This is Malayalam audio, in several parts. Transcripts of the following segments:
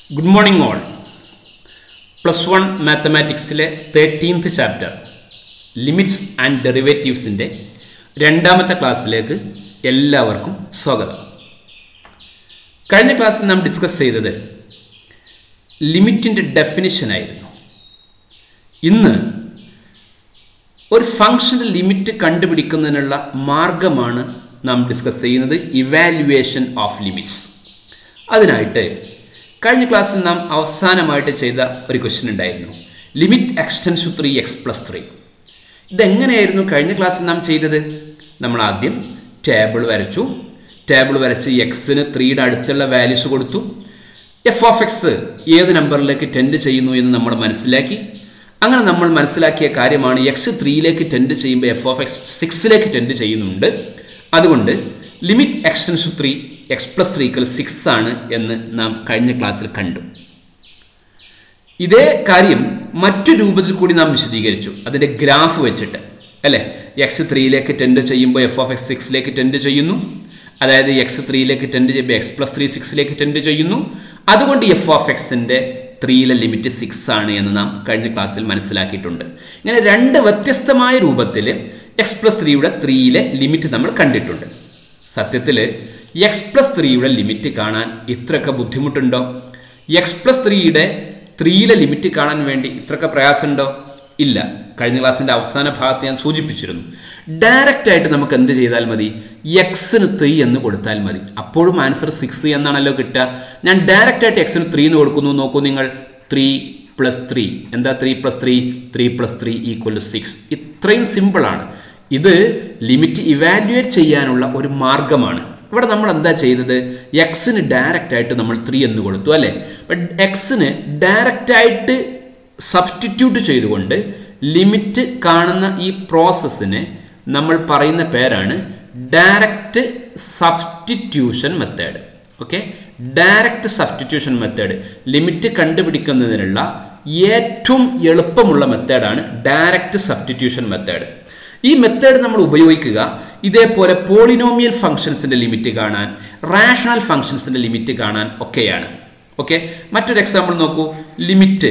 good morning all plus one മാത്തമാറ്റിക്സിലെ തേർട്ടീൻത്ത് ചാപ്റ്റർ ലിമിറ്റ്സ് ആൻഡ് ഡെറിവേറ്റീവ്സിൻ്റെ രണ്ടാമത്തെ ക്ലാസ്സിലേക്ക് എല്ലാവർക്കും സ്വാഗതം കഴിഞ്ഞ ക്ലാസ്സിൽ നാം ഡിസ്കസ് ചെയ്തത് ലിമിറ്റിൻ്റെ ഡെഫിനിഷനായിരുന്നു ഇന്ന് ഒരു ഫങ്ഷൻ്റെ ലിമിറ്റ് കണ്ടുപിടിക്കുന്നതിനുള്ള മാർഗമാണ് നാം ഡിസ്കസ് ചെയ്യുന്നത് ഇവാലുവേഷൻ ഓഫ് ലിമിറ്റ്സ് അതിനായിട്ട് കഴിഞ്ഞ ക്ലാസ്സിൽ നാം അവസാനമായിട്ട് ചെയ്ത ഒരു ക്വസ്റ്റ്യൻ ഉണ്ടായിരുന്നു limit X tends three X plus three ഇതെങ്ങനെയായിരുന്നു കഴിഞ്ഞ ക്ലാസ്സിൽ നാം ചെയ്തത് നമ്മൾ ആദ്യം ടേബിൾ വരച്ചു ടേബിൾ വരച്ച് എക്സിന് ത്രീയുടെ അടുത്തുള്ള വാല്യൂസ് കൊടുത്തു എഫ് ഓഫ് എക്സ് ഏത് നമ്പറിലേക്ക് ടെൻഡ് ചെയ്യുന്നു എന്ന് നമ്മൾ മനസ്സിലാക്കി അങ്ങനെ നമ്മൾ മനസ്സിലാക്കിയ കാര്യമാണ് എക്സ് ത്രീയിലേക്ക് ടെൻഡ് ചെയ്യുമ്പോൾ എഫ് ഓഫ് എക്സ് സിക്സിലേക്ക് ടെൻഡ് ചെയ്യുന്നുണ്ട് അതുകൊണ്ട് limit X tends three X plus three equal six ആണ് എന്ന് നാം കഴിഞ്ഞ ക്ലാസ്സിൽ കണ്ടു ഇതേ കാര്യം മറ്റു രൂപത്തിൽ കൂടി നാം വിശദീകരിച്ചു അതിൻ്റെ ഗ്രാഫ് വെച്ചിട്ട് അല്ലേ എക്സ് ത്രീയിലേക്ക് ടെൻഡ് ചെയ്യുമ്പോൾ എഫ് ഓഫ് എക്സ് സിക്സിലേക്ക് ടെൻഡ് ചെയ്യുന്നു അതായത് എക്സ് ത്രീയിലേക്ക് ടെൻഡ് ചെയ്യുമ്പോൾ എക്സ് പ്ലസ് ത്രീ സിക്സിലേക്ക് ടെൻഡ് ചെയ്യുന്നു അതുകൊണ്ട് എഫ് ഓഫ് എക്സിൻ്റെ ത്രീയിലെ ലിമിറ്റ് സിക്സ് ആണ് എന്ന് നാം കഴിഞ്ഞ ക്ലാസ്സിൽ മനസ്സിലാക്കിയിട്ടുണ്ട് ഇങ്ങനെ രണ്ട് വ്യത്യസ്തമായ രൂപത്തിൽ എക്സ് പ്ലസ് ത്രീയുടെ ത്രീയിലെ ലിമിറ്റ് നമ്മൾ കണ്ടിട്ടുണ്ട് സത്യത്തിൽ എക്സ് പ്ലസ് ത്രീയുടെ ലിമിറ്റ് കാണാൻ ഇത്രയൊക്കെ ബുദ്ധിമുട്ടുണ്ടോ എക്സ് പ്ലസ് ത്രീയുടെ ത്രീയിലെ ലിമിറ്റ് കാണാൻ വേണ്ടി ഇത്രയൊക്കെ പ്രയാസമുണ്ടോ ഇല്ല കഴിഞ്ഞ ക്ലാസ്സിൻ്റെ അവസാന ഭാഗത്ത് ഞാൻ സൂചിപ്പിച്ചിരുന്നു ഡയറക്റ്റ് ആയിട്ട് നമുക്ക് എന്ത് ചെയ്താൽ മതി എക്സിന് ത്രീ എന്ന് കൊടുത്താൽ മതി അപ്പോഴും ആൻസർ സിക്സ് എന്നാണല്ലോ കിട്ടുക ഞാൻ ഡയറക്റ്റ് ആയിട്ട് എക്സിന് ത്രീ എന്ന് കൊടുക്കുന്നു നോക്കൂ നിങ്ങൾ ത്രീ പ്ലസ് ത്രീ എന്താ three plus three three plus three equal to six ഇത്രയും സിമ്പിളാണ് ഇത് ലിമിറ്റ് ഇവാലുവേറ്റ് ചെയ്യാനുള്ള ഒരു മാർഗമാണ് ഇവിടെ നമ്മൾ എന്താ ചെയ്തത് എക്സിന് ഡയറക്റ്റ് ആയിട്ട് നമ്മൾ ത്രീ എന്ന് കൊടുത്തു അല്ലേ ബട്ട് എക്സിന് ഡയറക്റ്റ് ആയിട്ട് സബ്സ്റ്റിറ്റ്യൂട്ട് ചെയ്തുകൊണ്ട് ലിമിറ്റ് കാണുന്ന ഈ പ്രോസസ്സിനെ നമ്മൾ പറയുന്ന പേരാണ് direct substitution method okay direct substitution method limit കണ്ടുപിടിക്കുന്നതിനുള്ള ഏറ്റവും എളുപ്പമുള്ള മെത്തേഡാണ് ഡയറക്റ്റ് സബ്സ്റ്റിറ്റ്യൂഷൻ മെത്തേഡ് ഈ മെത്തേഡ് നമ്മൾ ഉപയോഗിക്കുക ഇതേപോലെ പോളിനോമിയൽ ഫംഗ്ഷൻസിൻ്റെ ലിമിറ്റ് കാണാൻ റാഷണൽ ഫംഗ്ഷൻസിൻ്റെ ലിമിറ്റ് കാണാൻ ഒക്കെയാണ് ഓക്കെ മറ്റൊരു എക്സാമ്പിൾ നോക്കൂ limit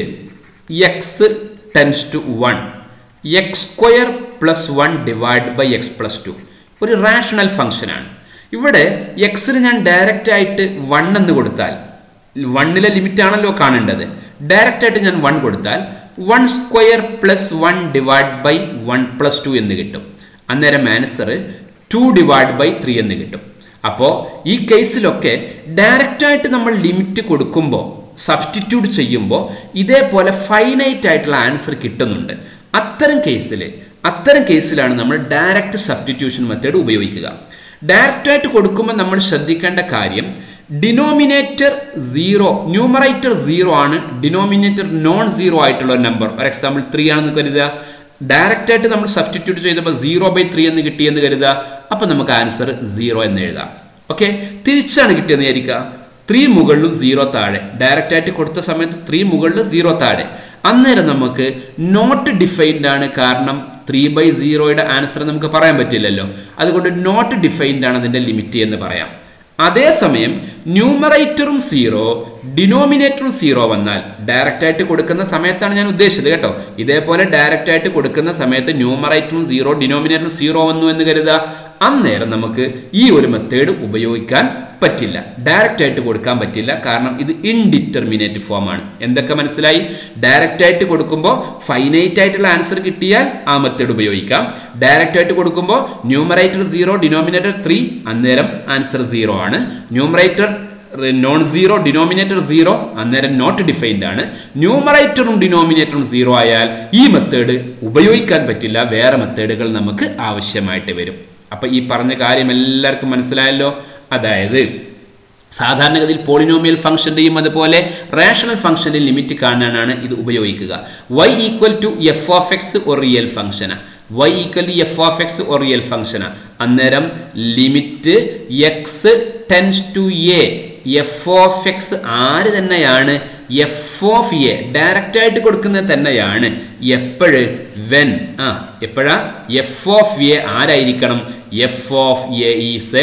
x tends to one x square plus one divide by x plus two ഒരു റാഷണൽ ഫംഗ്ഷനാണ് ഇവിടെ എക്സിന് ഞാൻ ഡയറക്റ്റ് ആയിട്ട് വൺ എന്ന് കൊടുത്താൽ വണ്ണിലെ ലിമിറ്റ് ആണല്ലോ കാണേണ്ടത് ഡയറക്റ്റ് ആയിട്ട് ഞാൻ വൺ കൊടുത്താൽ one square plus one divide by one plus two എന്ന് കിട്ടും അന്നേരം answer two divide by three എന്ന് കിട്ടും അപ്പോൾ ഈ കേസിലൊക്കെ ഡയറക്റ്റായിട്ട് നമ്മൾ ലിമിറ്റ് കൊടുക്കുമ്പോൾ സബ്സ്റ്റിറ്റ്യൂട്ട് ചെയ്യുമ്പോൾ ഇതേപോലെ ഫൈനൈറ്റ് ആയിട്ടുള്ള ആൻസർ കിട്ടുന്നുണ്ട് അത്തരം കേസിൽ അത്തരം കേസിലാണ് നമ്മൾ ഡയറക്റ്റ് സബ്സ്റ്റിറ്റ്യൂഷൻ മെത്തേഡ് ഉപയോഗിക്കുക ഡയറക്റ്റായിട്ട് കൊടുക്കുമ്പോൾ നമ്മൾ ശ്രദ്ധിക്കേണ്ട കാര്യം ഡിനോമിനേറ്റർ സീറോ ന്യൂമറേറ്റർ സീറോ ആണ് ഡിനോമിനേറ്റർ നോൺ സീറോ ആയിട്ടുള്ള ഒരു നമ്പർ ഫോർ എക്സാമ്പിൾ ത്രീ ആണെന്ന് കരുതുക ഡയറക്റ്റ് ആയിട്ട് നമ്മൾ സബ്സ്റ്റിറ്റ്യൂട്ട് ചെയ്തപ്പോൾ സീറോ ബൈ ത്രീ എന്ന് കിട്ടിയെന്ന് കരുതുക അപ്പം നമുക്ക് ആൻസർ സീറോ എന്ന് എഴുതാം ഓക്കെ തിരിച്ചാണ് കിട്ടിയെന്ന് വിചാരിക്കുക ത്രീ മുകളിലും സീറോ താഴെ ഡയറക്റ്റ് ആയിട്ട് കൊടുത്ത സമയത്ത് ത്രീ മുകളിൽ സീറോ താഴെ അന്നേരം നമുക്ക് നോട്ട് ഡിഫൈൻഡ് ആണ് കാരണം ത്രീ ബൈ സീറോയുടെ ആൻസർ നമുക്ക് പറയാൻ പറ്റില്ലല്ലോ അതുകൊണ്ട് നോട്ട് ഡിഫൈൻഡ് ആണ് അതിൻ്റെ ലിമിറ്റ് എന്ന് പറയാം അതേസമയം ന്യൂമറേറ്ററും സീറോ ഡിനോമിനേറ്ററും സീറോ വന്നാൽ ഡയറക്റ്റ് ആയിട്ട് കൊടുക്കുന്ന സമയത്താണ് ഞാൻ ഉദ്ദേശിച്ചത് കേട്ടോ ഇതേപോലെ ഡയറക്റ്റ് ആയിട്ട് കൊടുക്കുന്ന സമയത്ത് ന്യൂമറേറ്ററും സീറോ ഡിനോമിനേറ്ററും സീറോ വന്നു എന്ന് കരുതുക അന്നേരം നമുക്ക് ഈ ഒരു മെത്തേഡ് ഉപയോഗിക്കാൻ പറ്റില്ല ഡയറക്റ്റ് ആയിട്ട് കൊടുക്കാൻ പറ്റില്ല കാരണം ഇത് ഇൻഡിറ്റർമിനേറ്റ് ഫോം ആണ് എന്തൊക്കെ മനസ്സിലായി ഡയറക്റ്റ് ആയിട്ട് കൊടുക്കുമ്പോൾ ഫൈനൈറ്റ് ആയിട്ടുള്ള ആൻസർ കിട്ടിയാൽ ആ മെത്തേഡ് ഉപയോഗിക്കാം ഡയറക്റ്റ് ആയിട്ട് കൊടുക്കുമ്പോൾ ന്യൂമറേറ്റർ സീറോ ഡിനോമിനേറ്റർ ത്രീ അന്നേരം ആൻസർ സീറോ ആണ് numerator non zero denominator zero അന്നേരം നോട്ട് ഡിഫൈൻഡ് ആണ് ന്യൂമറേറ്ററും ഡിനോമിനേറ്ററും സീറോ ആയാൽ ഈ മെത്തേഡ് ഉപയോഗിക്കാൻ പറ്റില്ല വേറെ മെത്തേഡുകൾ നമുക്ക് ആവശ്യമായിട്ട് വരും അപ്പം ഈ പറഞ്ഞ കാര്യം എല്ലാവർക്കും മനസ്സിലായല്ലോ അതായത് സാധാരണഗതിയിൽ പോളിനോമിയൽ ഫംഗ്ഷൻ്റെയും അതുപോലെ റേഷണൽ ഫംഗ്ഷൻ്റെ ലിമിറ്റ് കാണാനാണ് ഇത് ഉപയോഗിക്കുക y equal to f of x ഒരു റിയൽ ഫംഗ്ഷനാണ് y equal to f of x ഒരു റിയൽ ഫംഗ്ഷനാണ് അന്നേരം limit x tends to a f of x ആര് തന്നെയാണ് എഫ് ഓഫ് എ ഡയറക്റ്റ് ആയിട്ട് കൊടുക്കുന്നത് തന്നെയാണ് എപ്പോഴ് വെൻ ആ എപ്പോഴാ എഫ് ഓഫ് എ ആരായിരിക്കണം f of a is a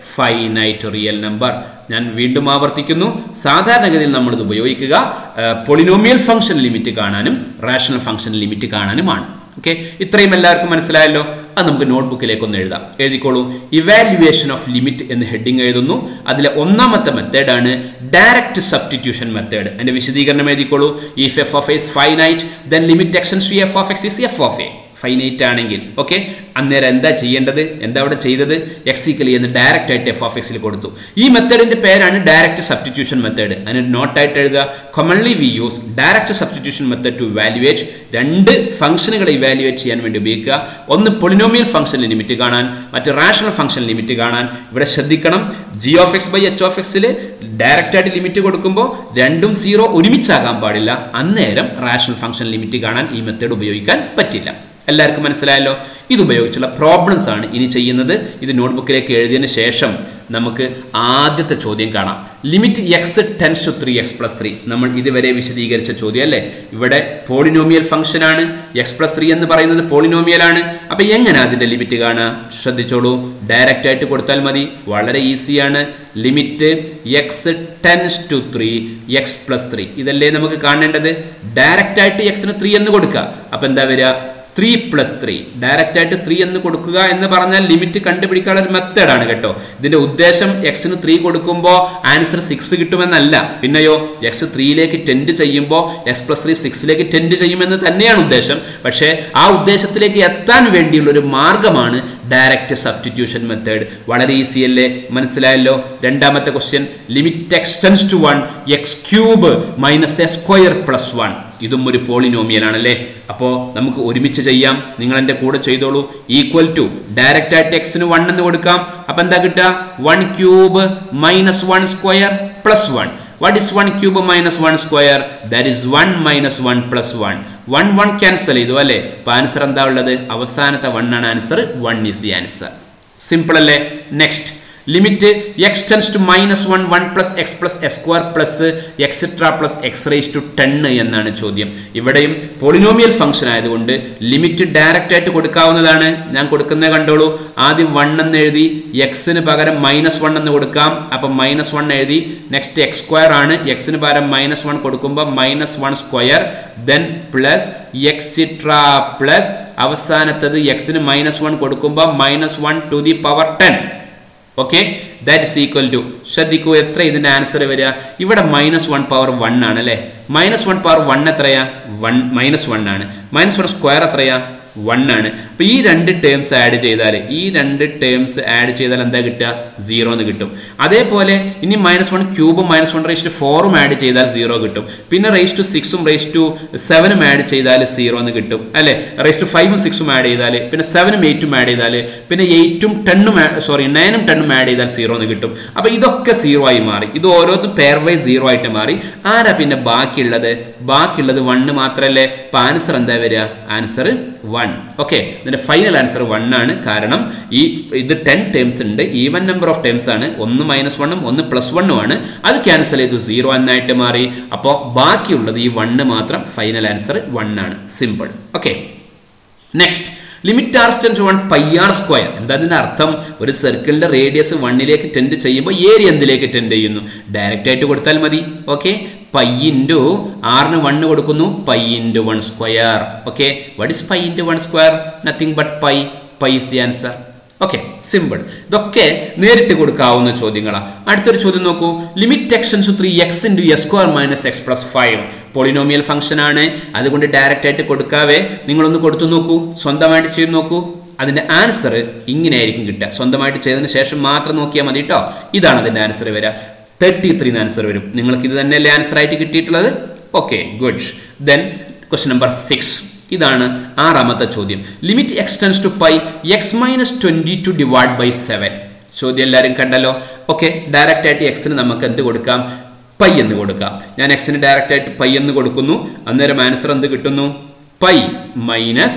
finite real number ഞാൻ വീണ്ടും ആവർത്തിക്കുന്നു സാധാരണഗതിയിൽ നമ്മൾ ഇത് ഉപയോഗിക്കുക പൊളിനോമിയൽ ഫംഗ്ഷൻ ലിമിറ്റ് കാണാനും റാഷണൽ ഫംഗ്ഷൻ ലിമിറ്റ് കാണാനുമാണ് ഓക്കെ ഇത്രയും എല്ലാവർക്കും മനസ്സിലായല്ലോ അത് നമുക്ക് നോട്ട്ബുക്കിലേക്ക് ഒന്ന് എഴുതാം എഴുതിക്കോളൂ ഇവാലുവേഷൻ ഓഫ് ലിമിറ്റ് എന്ന് ഹെഡിങ് എഴുതുന്നു അതിലെ ഒന്നാമത്തെ മെത്തേഡാണ് ഡയറക്റ്റ് സബ്സ്റ്റിറ്റ്യൂഷൻ മെത്തേഡ് അതിന്റെ വിശദീകരണം എഴുതിക്കോളൂ if f of is finite then limit x tends to f of x is F of a finite ആണെങ്കിൽ ഓക്കെ അന്നേരം എന്താ ചെയ്യേണ്ടത് എന്താ അവിടെ ചെയ്തത് എക്സിക്കലി എന്ന് ഡയറക്റ്റ് ആയിട്ട് എഫ് ഓഫ് എക്സിൽ കൊടുത്തു ഈ മെത്തേഡിന്റെ പേരാണ് ഡയറക്റ്റ് സബ്സ്റ്റിറ്റ്യൂഷൻ മെത്തേഡ് അതിന് നോട്ടായിട്ട് എഴുതുക commonly we use direct substitution method to evaluate രണ്ട് ഫംഗ്ഷനുകളെ ഇവാലുവേറ്റ് ചെയ്യാൻ വേണ്ടി ഉപയോഗിക്കുക ഒന്ന് പൊളിനോമിയൽ ഫംഗ്ഷൻ ലിമിറ്റ് കാണാൻ മറ്റ് റാഷണൽ ഫംഗ്ഷൻ ലിമിറ്റ് കാണാൻ ഇവിടെ ശ്രദ്ധിക്കണം g of x by h of എക്സിൽ ഡയറക്റ്റ് ആയിട്ട് ലിമിറ്റ് കൊടുക്കുമ്പോൾ രണ്ടും സീറോ ഒരുമിച്ചാകാൻ പാടില്ല അന്നേരം റാഷണൽ ഫംഗ്ഷൻ ലിമിറ്റ് കാണാൻ ഈ മെത്തേഡ് ഉപയോഗിക്കാൻ പറ്റില്ല എല്ലാവർക്കും മനസ്സിലായല്ലോ ഇത് ഉപയോഗിച്ചുള്ള പ്രോബ്ലംസ് ആണ് ഇനി ചെയ്യുന്നത് ഇത് നോട്ട്ബുക്കിലേക്ക് എഴുതിയതിന് ശേഷം നമുക്ക് ആദ്യത്തെ ചോദ്യം കാണാം limit x tends to three X plus three നമ്മൾ ഇതുവരെ വിശദീകരിച്ച ചോദ്യം അല്ലേ ഇവിടെ പോളിനോമിയൽ ഫംഗ്ഷൻ ആണ് എക്സ് പ്ലസ് ത്രീ എന്ന് പറയുന്നത് പോളിനോമിയൽ ആണ് അപ്പൊ എങ്ങനെ അതിന്റെ ലിമിറ്റ് കാണുക ശ്രദ്ധിച്ചോളൂ ഡയറക്റ്റ് ആയിട്ട് കൊടുത്താൽ മതി വളരെ ഈസിയാണ് limit x tends to three X plus three ഇതല്ലേ നമുക്ക് കാണേണ്ടത് ഡയറക്റ്റ് ആയിട്ട് എക്സിന് ത്രീ എന്ന് കൊടുക്കുക അപ്പൊ എന്താ വരിക ത്രീ പ്ലസ് ത്രീ ഡയറക്റ്റ് ആയിട്ട് ത്രീ എന്ന് കൊടുക്കുക എന്ന് പറഞ്ഞാൽ ലിമിറ്റ് കണ്ടുപിടിക്കാനുള്ള ഒരു മെത്തേഡാണ് കേട്ടോ ഇതിന്റെ ഉദ്ദേശം എക്സിന് ത്രീ കൊടുക്കുമ്പോൾ ആൻസർ സിക്സ് കിട്ടുമെന്നല്ല പിന്നെയോ എക്സ് ത്രീയിലേക്ക് ടെൻഡ് ചെയ്യുമ്പോൾ എക്സ് പ്ലസ് ത്രീ സിക്സിലേക്ക് ടെൻഡ് ചെയ്യുമെന്ന് തന്നെയാണ് ഉദ്ദേശം പക്ഷേ ആ ഉദ്ദേശത്തിലേക്ക് എത്താൻ വേണ്ടിയുള്ള ഒരു മാർഗമാണ് ഡയറക്റ്റ് സബ്സ്റ്റിറ്റ്യൂഷൻ മെത്തേഡ് വളരെ ഈസി അല്ലേ മനസ്സിലായല്ലോ രണ്ടാമത്തെ question limit x tends to one x cube minus a square plus one ഇതും ഒരു പോളിനോമിയൽ ആണല്ലേ അപ്പോൾ നമുക്ക് ഒരുമിച്ച് ചെയ്യാം നിങ്ങൾ എൻ്റെ കൂടെ ചെയ്തോളൂ ഈക്വൽ ടു ഡയറക്റ്റ് ആയിട്ട് എക്സിന് വൺ എന്ന് കൊടുക്കാം അപ്പം എന്താ കിട്ടുക one cube minus one square plus one what is one cube minus one square that is one minus one plus one one one cancel ചെയ്തു അല്ലേ അപ്പൊ ആൻസർ എന്താ ഉള്ളത് അവസാനത്തെ വൺ ആണ് answer one is the answer simple അല്ലേ next limit x tends to minus one one plus x plus x square plus etcetera plus x raise to ten എന്നാണ് ചോദ്യം ഇവിടെയും പോളിനോമിയൽ ഫംഗ്ഷൻ ആയതുകൊണ്ട് ലിമിറ്റ് ഡയറക്റ്റ് ആയിട്ട് കൊടുക്കാവുന്നതാണ് ഞാൻ കൊടുക്കുന്നത് കണ്ടോളൂ ആദ്യം വൺ എന്ന് എഴുതി എക്സിന് പകരം മൈനസ് വൺ എന്ന് കൊടുക്കാം അപ്പം മൈനസ് വൺ എഴുതി നെക്സ്റ്റ് എക്സ് സ്ക്വയർ ആണ് എക്സിന് പകരം മൈനസ് വൺ കൊടുക്കുമ്പോൾ minus one square then plus etcetera plus അവസാനത്തത് എക്സിന് മൈനസ് വൺ കൊടുക്കുമ്പോൾ minus one to the power ten okay that is equal to ശ്രദ്ധിക്കൂ എത്ര ഇതിന്റെ ആൻസർ വരിക ഇവിടെ മൈനസ് വൺ പവർ വൺ ആണ് അല്ലേ മൈനസ് വൺ പവർ വൺ എത്രയാ വൺ മൈനസ് വൺ ആണ് മൈനസ് വൺ സ്ക്വയർ എത്രയാ വൺ ആണ് അപ്പൊ ഈ രണ്ട് ടേംസ് ആഡ് ചെയ്താൽ ഈ രണ്ട് ടേംസ് ആഡ് ചെയ്താൽ എന്താ കിട്ടുക സീറോ എന്ന് കിട്ടും അതേപോലെ ഇനി മൈനസ് വൺ ക്യൂബും മൈനസ് വൺ റേസ് ടു ഫോറും ആഡ് ചെയ്താൽ സീറോ കിട്ടും പിന്നെ റേസ് ടു സിക്സും റേസ് ടു സെവനും ആഡ് ചെയ്താൽ സീറോ എന്ന് കിട്ടും അല്ലെ റേസ് ടു ഫൈവും സിക്സും ആഡ് ചെയ്താൽ പിന്നെ സെവനും എയ്റ്റും ആഡ് ചെയ്താൽ പിന്നെ എയ്റ്റും ടെണ്ണും സോറി നയനും ടെണ്ണും ആഡ് ചെയ്താൽ സീറോ എന്ന് കിട്ടും അപ്പൊ ഇതൊക്കെ സീറോ ആയി മാറി ഇത് ഓരോന്നും പെയർ വൈസ് സീറോ ആയിട്ട് മാറി ആരാ പിന്നെ ബാക്കിയുള്ളത് ബാക്കിയുള്ളത് വണ്ണ് മാത്രമല്ലേ അപ്പൊ ആൻസർ എന്താ വരിക ആൻസർ വൺ ഓക്കെ ഇതിന്റെ ഫൈനൽ ആൻസർ വൺ ആണ് കാരണം ഈ ഇത് ടെൻ ടേംസ് ഉണ്ട് ഈവൻ നമ്പർ ഓഫ് ടേംസ് ആണ് ഒന്ന് മൈനസ് വണ്ണും ഒന്ന് പ്ലസ് വണ്ണും ആണ് അത് ക്യാൻസൽ ചെയ്തു സീറോ എന്നായിട്ട് മാറി അപ്പോൾ ബാക്കിയുള്ളത് ഈ വണ്ണ് മാത്രം ഫൈനൽ ആൻസർ വൺ ആണ് simple okay next limit r tends to one pi r square എന്താ അതിന്റെ അർത്ഥം ഒരു സർക്കിളിന്റെ റേഡിയസ് വണ്ണിലേക്ക് ടെൻഡ് ചെയ്യുമ്പോൾ ഏരിയ എന്തിലേക്ക് ടെൻഡ് ചെയ്യുന്നു ഡയറക്റ്റ് ആയിട്ട് കൊടുത്താൽ മതി ഓക്കെ പൈ ഇൻറ്റു ആറിന് വണ്ണ് കൊടുക്കുന്നു pi into one square okay what is pi into one square nothing but pi pi is the answer okay simple ഇതൊക്കെ നേരിട്ട് കൊടുക്കാവുന്ന ചോദ്യങ്ങളാണ് അടുത്തൊരു ചോദ്യം നോക്കൂ limit X tends three x into x square minus x plus five polynomial function ആണ് അതുകൊണ്ട് ഡയറക്റ്റ് ആയിട്ട് കൊടുക്കാവേ നിങ്ങളൊന്ന് കൊടുത്തു നോക്കൂ സ്വന്തമായിട്ട് ചെയ്ത് നോക്കൂ അതിന്റെ ആൻസർ ഇങ്ങനെ ആയിരിക്കും കിട്ടുക സ്വന്തമായിട്ട് ചെയ്തതിന് ശേഷം മാത്രം നോക്കിയാൽ മതി കേട്ടോ ഇതാണ് അതിന്റെ ആൻസർ വരിക തേർട്ടി ത്രീ ആൻസർ വരും നിങ്ങൾക്ക് ഇത് തന്നെയല്ലേ ആൻസർ ആയിട്ട് കിട്ടിയിട്ടുള്ളത് okay good then question number six ഇതാണ് ആറാമത്തെ ചോദ്യം limit x tends to pi x minus twenty two divide by seven ചോദ്യം എല്ലാവരും കണ്ടല്ലോ ഓക്കെ ഡയറക്റ്റ് ആയിട്ട് എക്സിന് നമുക്ക് എന്ത് കൊടുക്കാം പൈ എന്ന് കൊടുക്കാം ഞാൻ എക്സിന് ഡയറക്റ്റ് ആയിട്ട് പൈ എന്ന് കൊടുക്കുന്നു അന്നേരം ആൻസർ എന്ത് കിട്ടുന്നു pi minus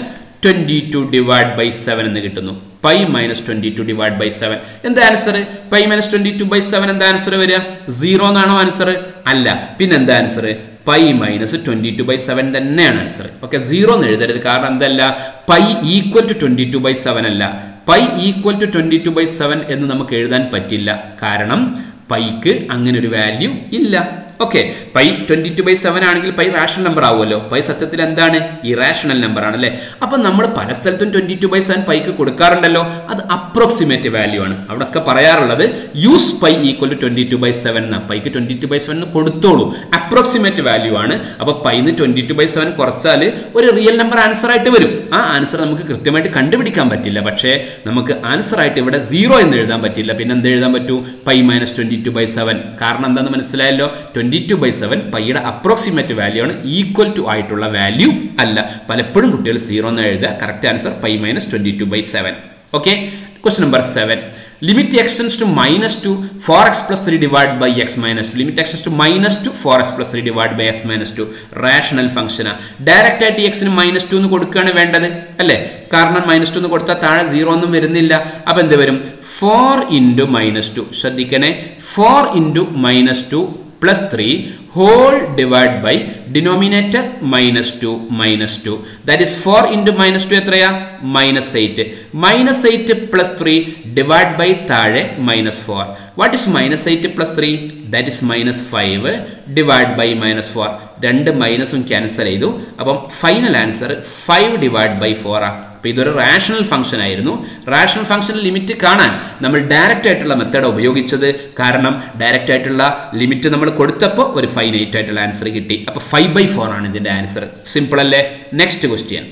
twenty two divide by seven എന്ന് കിട്ടുന്നു pi minus twenty two divide by seven എന്താ answer pi minus twenty two by seven എന്താ ആൻസർ വരിക സീറോ എന്നാണോ ആൻസർ അല്ല പിന്നെ എന്താ answer pi minus twenty two by seven തന്നെയാണ് ആൻസർ ഓക്കെ സീറോ എന്ന് എഴുതരുത് കാരണം എന്തല്ല pi equal to twenty two by seven അല്ല pi equal to twenty two by seven എന്ന് നമുക്ക് എഴുതാൻ പറ്റില്ല കാരണം പൈക്ക് അങ്ങനെ ഒരു വാല്യൂ ഇല്ല okay pi twenty two by seven ആണെങ്കിൽ പൈ റാഷണൽ നമ്പർ ആവുമല്ലോ പൈ സത്യത്തിൽ എന്താണ് ഇറാഷണൽ നമ്പർ ആണ് അല്ലേ അപ്പം നമ്മൾ പല സ്ഥലത്തും ട്വന്റി ടു ബൈ സെവൻ പൈക്ക് കൊടുക്കാറുണ്ടല്ലോ അത് അപ്രോക്സിമേറ്റ് വാല്യൂ ആണ് അവിടെ ഒക്കെ പറയാറുള്ളത് use pi equal to twenty two by seven എന്നാ പൈക്ക് ട്വന്റി ടു ബൈ സെവൻ കൊടുത്തോളൂ അപ്രോക്സിമേറ്റ് വാല്യൂ ആണ് അപ്പോൾ പൈന്ന് ട്വന്റി ടു ബൈ സെവൻ കുറച്ചാൽ ഒരു റിയൽ നമ്പർ ആൻസർ ആയിട്ട് വരും ആ ആൻസർ നമുക്ക് കൃത്യമായിട്ട് കണ്ടുപിടിക്കാൻ പറ്റില്ല പക്ഷേ നമുക്ക് ആൻസർ ആയിട്ട് ഇവിടെ സീറോ എന്ന് എഴുതാൻ പറ്റില്ല പിന്നെ എന്ത് എഴുതാൻ പറ്റൂ pi minus twenty two by seven കാരണം എന്താണെന്ന് മനസ്സിലായല്ലോ ട്വന്റി ടു ബൈ സെവൻ പൈയുടെ അപ്രോക്സിമേറ്റ് വാല്യൂ ആണ് ഈക്വൽ ടു ആയിട്ടുള്ള വാല്യൂ അല്ല പലപ്പോഴും കുട്ടികൾ സീറോ എന്ന് എഴുതുക correct answer pi minus twenty two by seven okay question number seven limit x tends to minus two four x plus three divide by x minus two limit x tends to minus two four x plus three divide by x minus to rational ഫംഗ്ഷനാണ് ഡയറക്റ്റ് ആയിട്ട് എക്സിന് മൈനസ് ടു എന്ന് കൊടുക്കുകയാണ് വേണ്ടത് അല്ലേ കാരണം മൈനസ് ടു എന്ന് കൊടുത്താൽ താഴെ സീറോ ഒന്നും വരുന്നില്ല അപ്പം എന്ത് വരും ഫോർ ഇൻറ്റു മൈനസ് ടു ശ്രദ്ധിക്കണേ four into minus two plus three whole divide by denominator minus 2 minus 2 that is 4 into minus 2 എത്രയാ minus 8 minus 8 plus 3 divide by താഴെ minus 4 what is minus 8 plus 3 that is minus 5 divide by minus 4 രണ്ട് മൈനസും ക്യാൻസൽ ചെയ്തു അപ്പം final answer five divide by four ആ അപ്പോൾ ഇതൊരു റാഷണൽ ഫംഗ്ഷൻ ആയിരുന്നു റാഷണൽ ഫംഗ്ഷൻ ലിമിറ്റ് കാണാൻ നമ്മൾ ഡയറക്റ്റ് ആയിട്ടുള്ള മെത്തേഡ് ഉപയോഗിച്ചത് കാരണം ഡയറക്റ്റ് ആയിട്ടുള്ള ലിമിറ്റ് നമ്മൾ കൊടുത്തപ്പോൾ ഒരു ഫൈനൈറ്റ് ആയിട്ടുള്ള ആൻസർ കിട്ടി അപ്പോൾ ഫൈവ് ബൈ ഫോർ ആണ് ഇതിൻ്റെ ആൻസർ സിമ്പിൾ അല്ലേ next question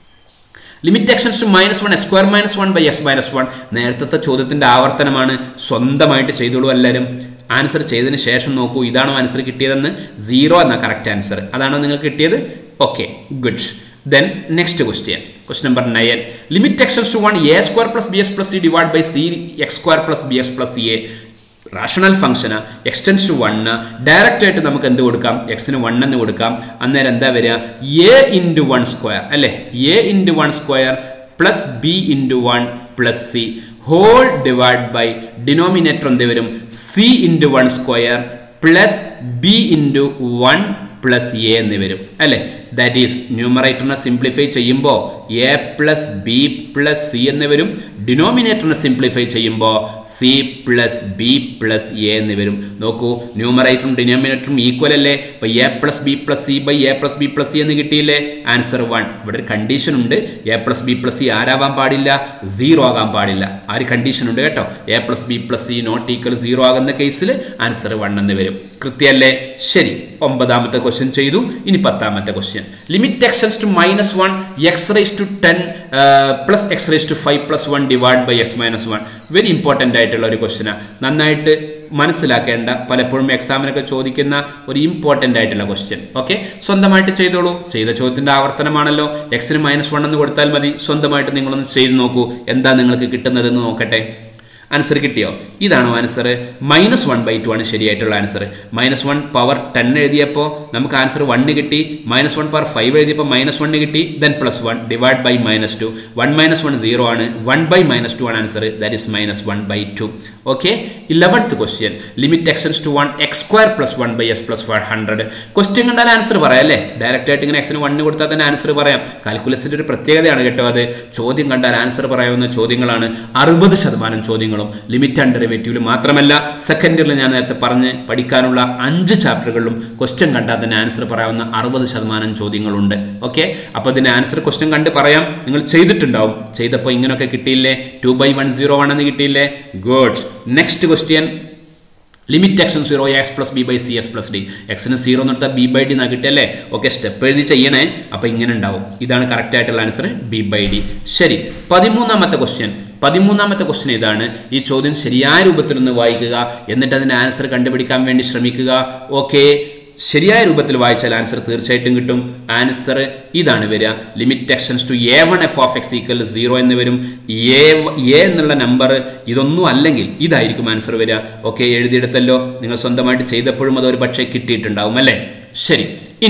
limit x tends to minus one square minus one by x minus one നേരത്തെ ചോദ്യത്തിൻ്റെ ആവർത്തനമാണ് സ്വന്തമായിട്ട് ചെയ്തോളൂ എല്ലാവരും ആൻസർ ചെയ്തതിന് ശേഷം നോക്കൂ ഇതാണോ ആൻസർ കിട്ടിയതെന്ന് സീറോ എന്ന കറക്റ്റ് ആൻസർ അതാണോ നിങ്ങൾക്ക് കിട്ടിയത് okay good then next question question number nine limit x tends to one a square plus b x plus c divide by c x square plus b x plus c a rational ഫംഗ്ഷന് എക്സ്റ്റൻസ് ടു വണ്ണ് ഡയറക്റ്റ് ആയിട്ട് നമുക്ക് എന്ത് കൊടുക്കാം എക്സിന് വൺ എന്ന് കൊടുക്കാം അന്നേരം എന്താ വരിക എ ഇൻറ്റു വൺ സ്ക്വയർ അല്ലേ a into one square plus b into one plus c whole divide by denominator എന്ത് വരും c into one square plus b into one plus a എന്ന് വരും അല്ലേ ദാറ്റ് ഈസ് ന്യൂമറേറ്ററിനെ സിംപ്ലിഫൈ ചെയ്യുമ്പോൾ a plus b plus c എന്ന് വരും ഡിനോമിനേറ്ററിനെ സിംപ്ലിഫൈ ചെയ്യുമ്പോൾ c plus b plus a എന്ന് വരും നോക്കൂ ന്യൂമറേറ്ററും ഡിനോമിനേറ്ററും ഈക്വൽ അല്ലേ അപ്പോൾ a plus b plus C by a plus b plus c എന്ന് കിട്ടിയില്ലേ ആൻസർ വൺ ഇവിടെ ഒരു കണ്ടീഷൻ ഉണ്ട് a plus b plus c ആരാവാൻ പാടില്ല സീറോ ആകാൻ പാടില്ല ആ ഒരു കണ്ടീഷൻ ഉണ്ട് കേട്ടോ a plus b plus c not equal zero ആകുന്ന കേസിൽ ആൻസർ വൺ എന്ന് വരും കൃത്യമല്ലേ ശരി ഒമ്പതാമത്തെ ക്വസ്റ്റ്യൻ ചെയ്തു ഇനി പത്താമത്തെ question limit x tends to minus one x raise to ten plus x raise to five plus one divide by x minus one very important ആയിട്ടുള്ള ഒരു ക്വസ്റ്റ്യനാണ് നന്നായിട്ട് മനസ്സിലാക്കേണ്ട പലപ്പോഴും എക്സാമിനൊക്കെ ചോദിക്കുന്ന ഒരു ഇമ്പോർട്ടൻ്റ് ആയിട്ടുള്ള ക്വസ്റ്റ്യൻ ഓക്കെ സ്വന്തമായിട്ട് ചെയ്തോളൂ ചെയ്ത ചോദ്യത്തിൻ്റെ ആവർത്തനമാണല്ലോ എക്സിന് മൈനസ് വൺ എന്ന് കൊടുത്താൽ മതി സ്വന്തമായിട്ട് നിങ്ങളൊന്ന് ചെയ്ത് നോക്കൂ എന്താ നിങ്ങൾക്ക് കിട്ടുന്നതെന്ന് നോക്കട്ടെ ആൻസർ കിട്ടിയോ ഇതാണോ answer minus one by two ആണ് ശരിയായിട്ടുള്ള answer minus one power ten എഴുതിയപ്പോൾ നമുക്ക് ആൻസർ വണ്ണ് കിട്ടി മൈനസ് വൺ പവർ ഫൈവ് എഴുതിയപ്പോൾ മൈനസ് വണ്ണ് കിട്ടി then plus one divide by minus two one minus one zero ആണ് വൺ ബൈ മൈനസ് ടു ആണ് answer that is minus one by two okay eleventh question limit x tends to one x square plus one by x plus one hundred question കണ്ടാൽ ആൻസർ പറയാം അല്ലേ ഡയറക്റ്റ് ആയിട്ട് ഇങ്ങനെ എക്സിന് വണ്ണ് കൊടുത്താൽ തന്നെ ആൻസർ പറയാം കാൽക്കുലസിൻ്റെ ഒരു പ്രത്യേകതയാണ് കേട്ടോ അത് ചോദ്യം കണ്ടാൽ ആൻസർ പറയാവുന്ന ചോദ്യങ്ങളാണ് അറുപത് ശതമാനം ചോദ്യങ്ങളും ലിമിറ്റ് ആൻഡ് ഡെറിവേറ്റീവിൽ മാത്രമല്ല സെക്കൻഡിൽ ഞാൻ നേരത്തെ പറഞ്ഞ് പഠിക്കാനുള്ള അഞ്ച് ചാപ്റ്ററുകളിലും ക്വസ്റ്റ്യൻ കണ്ടാൽ തന്നെ ആൻസർ പറയാവുന്ന അറുപത് ശതമാനം ചോദ്യങ്ങളുണ്ട് ഓക്കെ അപ്പോൾ ഇതിന് ആൻസർ ക്വസ്റ്റ്യൻ കണ്ട് പറയാം നിങ്ങൾ ചെയ്തിട്ടുണ്ടാവും ചെയ്തപ്പോൾ ഇങ്ങനെയൊക്കെ കിട്ടിയില്ലേ two by one zero one എന്ന് കിട്ടിയില്ലേ good next question limit x zero x plus b by c x plus d എക്സിന് സീറോ എന്ന് എടുത്താൽ ബി ബൈ ഡി എന്നാ കിട്ടിയല്ലേ ഓക്കെ സ്റ്റെപ്പ് എഴുതി ചെയ്യണേ അപ്പോൾ ഇങ്ങനെ ഉണ്ടാവും ഇതാണ് കറക്റ്റ് ആയിട്ടുള്ള ആൻസർ ബി ബൈ ഡി ശരി പതിമൂന്നാമത്തെ ക്വസ്റ്റ്യൻ പതിമൂന്നാമത്തെ ക്വസ്റ്റ്യൻ ഇതാണ് ഈ ചോദ്യം ശരിയായ രൂപത്തിലൊന്ന് വായിക്കുക എന്നിട്ട് അതിൻ്റെ ആൻസർ കണ്ടുപിടിക്കാൻ വേണ്ടി ശ്രമിക്കുക ഓക്കെ ശരിയായ രൂപത്തിൽ വായിച്ചാൽ ആൻസർ തീർച്ചയായിട്ടും കിട്ടും ആൻസർ ഇതാണ് വരിക limit x tends to a one f of x equal zero എന്ന് വരും എ എ എന്നുള്ള നമ്പർ ഇതൊന്നും അല്ലെങ്കിൽ ഇതായിരിക്കും ആൻസർ വരിക ഓക്കെ എഴുതിയെടുത്തല്ലോ നിങ്ങൾ സ്വന്തമായിട്ട് ചെയ്തപ്പോഴും അത് ഒരു പക്ഷേ കിട്ടിയിട്ടുണ്ടാവും അല്ലേ ശരി ഇനി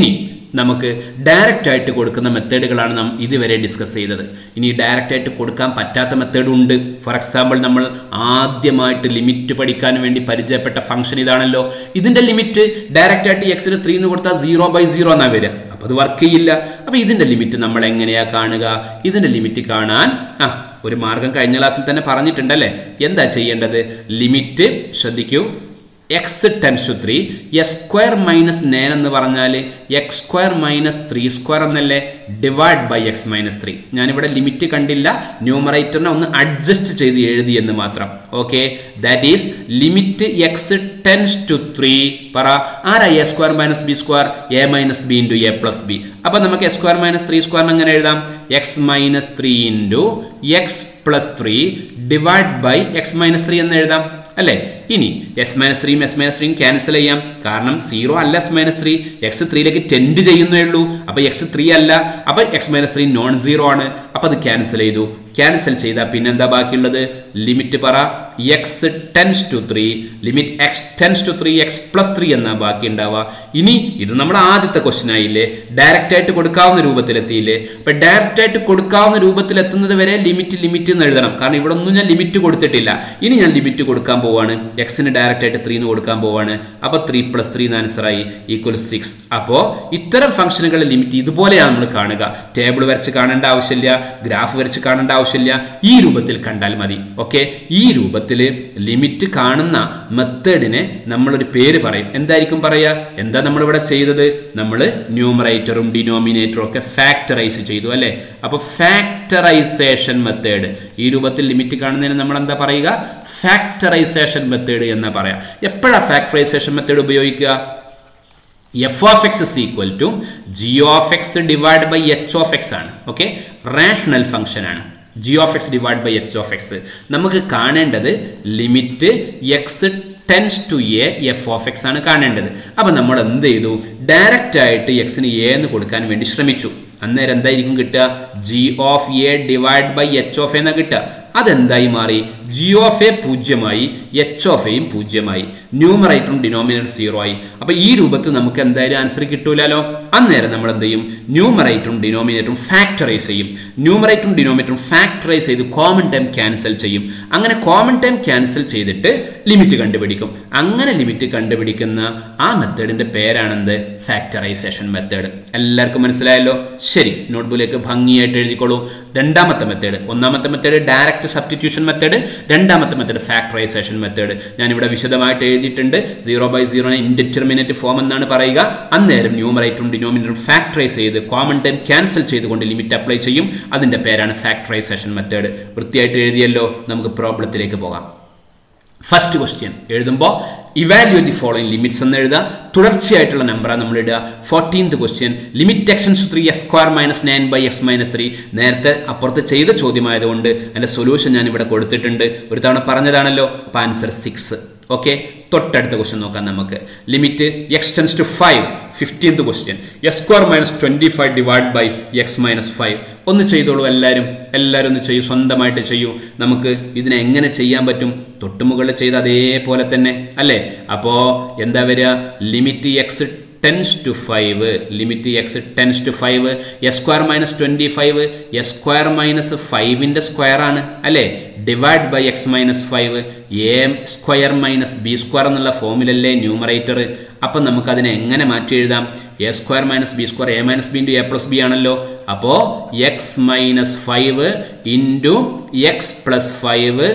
നമുക്ക് ഡയറക്റ്റ് ആയിട്ട് കൊടുക്കുന്ന മെത്തേഡുകളാണ് നാം ഇതുവരെ ഡിസ്കസ് ചെയ്തത് ഇനി ഡയറക്റ്റ് ആയിട്ട് കൊടുക്കാൻ പറ്റാത്ത മെത്തേഡും ഉണ്ട് ഫോർ എക്സാമ്പിൾ നമ്മൾ ആദ്യമായിട്ട് ലിമിറ്റ് പഠിക്കാൻ വേണ്ടി പരിചയപ്പെട്ട ഫംഗ്ഷൻ ഇതാണല്ലോ ഇതിന്റെ ലിമിറ്റ് ഡയറക്റ്റ് ആയിട്ട് എക്സിന് ത്രീ എന്ന് കൊടുത്താൽ സീറോ ബൈ സീറോ എന്നാ വരിക അപ്പോൾ അത് വർക്ക് ചെയ്യില്ല അപ്പോൾ ഇതിന്റെ ലിമിറ്റ് നമ്മൾ എങ്ങനെയാ കാണുക ഇതിന്റെ ലിമിറ്റ് കാണാൻ ആ ഒരു മാർഗം കഴിഞ്ഞ ക്ലാസ്സിൽ തന്നെ പറഞ്ഞിട്ടുണ്ടല്ലേ എന്താ ചെയ്യേണ്ടത് ലിമിറ്റ് ശ്രദ്ധിക്കൂ x tends to three x square minus nine എന്ന് പറഞ്ഞാൽ x square minus three square എന്നല്ലേ divide by x minus three ഞാനിവിടെ ലിമിറ്റ് കണ്ടില്ല ന്യൂമറേറ്ററിനെ ഒന്ന് അഡ്ജസ്റ്റ് ചെയ്ത് എഴുതി എന്ന് മാത്രം okay that is limit x tends to three പറ ആരാ a square minus b square a minus b into a plus b അപ്പം നമുക്ക് എ സ്ക്വയർ മൈനസ് ത്രീ സ്ക്വയറിന് എങ്ങനെ എഴുതാം x minus three into x plus three divide by x minus three എന്ന് എഴുതാം അല്ലേ ഇനി എസ് മൈനസ് ത്രീയും എസ് മൈനസ് ത്രീയും ക്യാൻസൽ ചെയ്യാം കാരണം സീറോ അല്ല എസ് മൈനസ് ത്രീ എക്സ് ത്രീയിലേക്ക് ടെൻഡ് ചെയ്യുന്നേ ഉള്ളൂ അപ്പോൾ എക്സ് ത്രീ അല്ല അപ്പോൾ x minus three non zero ആണ് അപ്പോൾ അത് ക്യാൻസൽ ചെയ്തു ക്യാൻസൽ ചെയ്താൽ പിന്നെന്താ ബാക്കിയുള്ളത് ലിമിറ്റ് പറ x tends to three limit x tends to three X plus three എന്നാ ബാക്കി ഉണ്ടാവുക ഇനി ഇത് നമ്മുടെ ആദ്യത്തെ ക്വസ്റ്റൻ ആയില്ലേ ഡയറക്റ്റ് ആയിട്ട് കൊടുക്കാവുന്ന രൂപത്തിലെത്തിയില്ലേ അപ്പൊ ഡയറക്റ്റ് ആയിട്ട് കൊടുക്കാവുന്ന രൂപത്തിൽ എത്തുന്നത് വരെ ലിമിറ്റ് ലിമിറ്റ് എന്ന് എഴുതണം കാരണം ഇവിടെ ഒന്നും ഞാൻ ലിമിറ്റ് കൊടുത്തിട്ടില്ല ഇനി ഞാൻ ലിമിറ്റ് കൊടുക്കാൻ പോവാണ് എക്സിന് ഡയറക്റ്റ് ആയിട്ട് ത്രീ എന്ന് കൊടുക്കാൻ പോവാണ് അപ്പൊ ത്രീ പ്ലസ് ത്രീ ആൻസറായി ഈക്വൽ സിക്സ് അപ്പോൾ ഇത്തരം ഫംഗ്ഷനുകളുടെ ലിമിറ്റ് ഇതുപോലെയാണ് നമ്മൾ കാണുക ടേബിൾ വരച്ച് കാണേണ്ട ആവശ്യമില്ല ഗ്രാഫ് വരച്ച് കാണേണ്ട ആവശ്യമില്ല ഈ രൂപത്തിൽ കണ്ടാൽ മതി ഓക്കെ ഈ രൂപത്തിൽ ലിമിറ്റ് കാണുന്ന മെത്തേഡിനെ നമ്മളൊരു പേര് പറയും എന്തായിരിക്കും പറയുക എന്താ നമ്മളിവിടെ ചെയ്തത് നമ്മൾ ന്യൂമറേറ്ററും ഡിനോമിനേറ്ററും ഒക്കെ ഫാക്ടറൈസ് ചെയ്തു അല്ലേ അപ്പോൾ ഫാക്ടറൈസേഷൻ മെത്തേഡ് ഈ രൂപത്തിൽ ലിമിറ്റ് കാണുന്നതിന് നമ്മൾ എന്താ പറയുക ഫാക്ടറൈസേഷൻ മെത്തേഡ് എന്ന് പറയാം എപ്പോഴാണ് ഫാക്ടറൈസേഷൻ മെത്തേഡ് ഉപയോഗിക്കുക f of x is equal to g of x divide by h of x ആണ് ഓക്കെ റാഷണൽ ഫംഗ്ഷൻ ആണ് g of x divide by h of x നമുക്ക് കാണേണ്ടത് limit x tends to a f of x ആണ് കാണേണ്ടത് അപ്പം നമ്മൾ എന്ത് ചെയ്തു ഡയറക്റ്റ് ആയിട്ട് എക്സിന് എ എന്ന് കൊടുക്കാൻ വേണ്ടി ശ്രമിച്ചു അന്നേരം എന്തായിരിക്കും കിട്ടുക g of a divide by h of എന്നാ കിട്ടുക അതെന്തായി മാറി ജി ഓഫ് എ പൂജ്യമായി എച്ച് ഓഫ് എയും പൂജ്യമായി ന്യൂമറേറ്ററും ഡിനോമിനേറ്റർ സീറോ ആയി അപ്പൊ ഈ രൂപത്തിൽ നമുക്ക് എന്തായാലും ആൻസർ കിട്ടൂലല്ലോ അന്നേരം നമ്മൾ എന്ത് ചെയ്യും ന്യൂമറേറ്ററും ഡിനോമിനേറ്ററും ഫാക്ടറൈസ് ചെയ്യും ന്യൂമറേറ്ററും ഡിനോമിനേറ്ററും ഫാക്ടറൈസ് ചെയ്ത് കോമൺ ടൈം ക്യാൻസൽ ചെയ്യും അങ്ങനെ കോമൺ ടൈം ക്യാൻസൽ ചെയ്തിട്ട് ലിമിറ്റ് കണ്ടുപിടിക്കും അങ്ങനെ ലിമിറ്റ് കണ്ടുപിടിക്കുന്ന ആ മെത്തേഡിന്റെ പേരാണെന്ത് ഫാക്ടറൈസേഷൻ മെത്തേഡ് എല്ലാവർക്കും മനസ്സിലായല്ലോ ശരി നോട്ട്ബുക്കിലേക്ക് ഭംഗിയായിട്ട് എഴുതിക്കോളൂ രണ്ടാമത്തെ മെത്തേഡ് ഒന്നാമത്തെ മെത്തേഡ് ഡയറക്റ്റ് സബ്സ്റ്റിറ്റ്യൂഷൻ മെത്തേഡ് രണ്ടാമത്തെ മെത്തേഡ് ഫാക്ടറൈസേഷൻ മെത്തേഡ് ഞാനിവിടെ വിശദമായിട്ട് എഴുതിയിട്ടുണ്ട് zero by zero indeterminate form എന്നാണ് പറയുക അന്നേരം ന്യൂമറേറ്ററും ഡിനോമിനേറ്ററും ഫാക്ടറൈസ് ചെയ്ത് കോമൺ ടൈം ക്യാൻസൽ ചെയ്തുകൊണ്ട് ലിമിറ്റ് അപ്ലൈ ചെയ്യും അതിന്റെ പേരാണ് ഫാക്ടറൈസേഷൻ മെത്തേഡ് വൃത്തിയായിട്ട് എഴുതിയല്ലോ നമുക്ക് പ്രോബ്ലത്തിലേക്ക് പോകാം ഫസ്റ്റ് ക്വസ്റ്റ്യൻ എഴുതുമ്പോൾ ഇവാലുവേറ്റ് ദി ഫോളോയിങ് ലിമിറ്റ്സ് എന്ന് എഴുതുക തുടർച്ചയായിട്ടുള്ള നമ്പറാണ് നമ്മൾ ഇടുക fourteenth question limit x tends three x square minus nine by x minus three നേരത്തെ അപ്പുറത്ത് ചെയ്ത ചോദ്യമായതുകൊണ്ട് അതിൻ്റെ സൊല്യൂഷൻ ഞാൻ ഇവിടെ കൊടുത്തിട്ടുണ്ട് ഒരു തവണ പറഞ്ഞതാണല്ലോ അപ്പോൾ ആൻസർ സിക്സ് ഓക്കെ തൊട്ടടുത്ത ക്വസ്റ്റ്യൻ നോക്കാം നമുക്ക് limit x tends to five fifteenth question x square minus twenty five divide by x minus five ഒന്ന് ചെയ്തോളൂ എല്ലാവരും എല്ലാവരും ഒന്ന് ചെയ്യൂ സ്വന്തമായിട്ട് ചെയ്യൂ നമുക്ക് ഇതിനെ എങ്ങനെ ചെയ്യാൻ പറ്റും തൊട്ടുമുകളിൽ ചെയ്ത അതേപോലെ തന്നെ അല്ലേ അപ്പോൾ എന്താ വരിക limit x tends to five limit x tends to five x square minus twenty five x square minus ഫൈവിൻ്റെ സ്ക്വയർ ആണ് അല്ലേ divide by x minus five a square minus b square എന്നുള്ള ഫോമിലല്ലേ ന്യൂമറേറ്റർ അപ്പം നമുക്കതിനെ എങ്ങനെ മാറ്റി എഴുതാം a square minus b square a minus b into a plus b ആണല്ലോ അപ്പോൾ x minus five into x plus five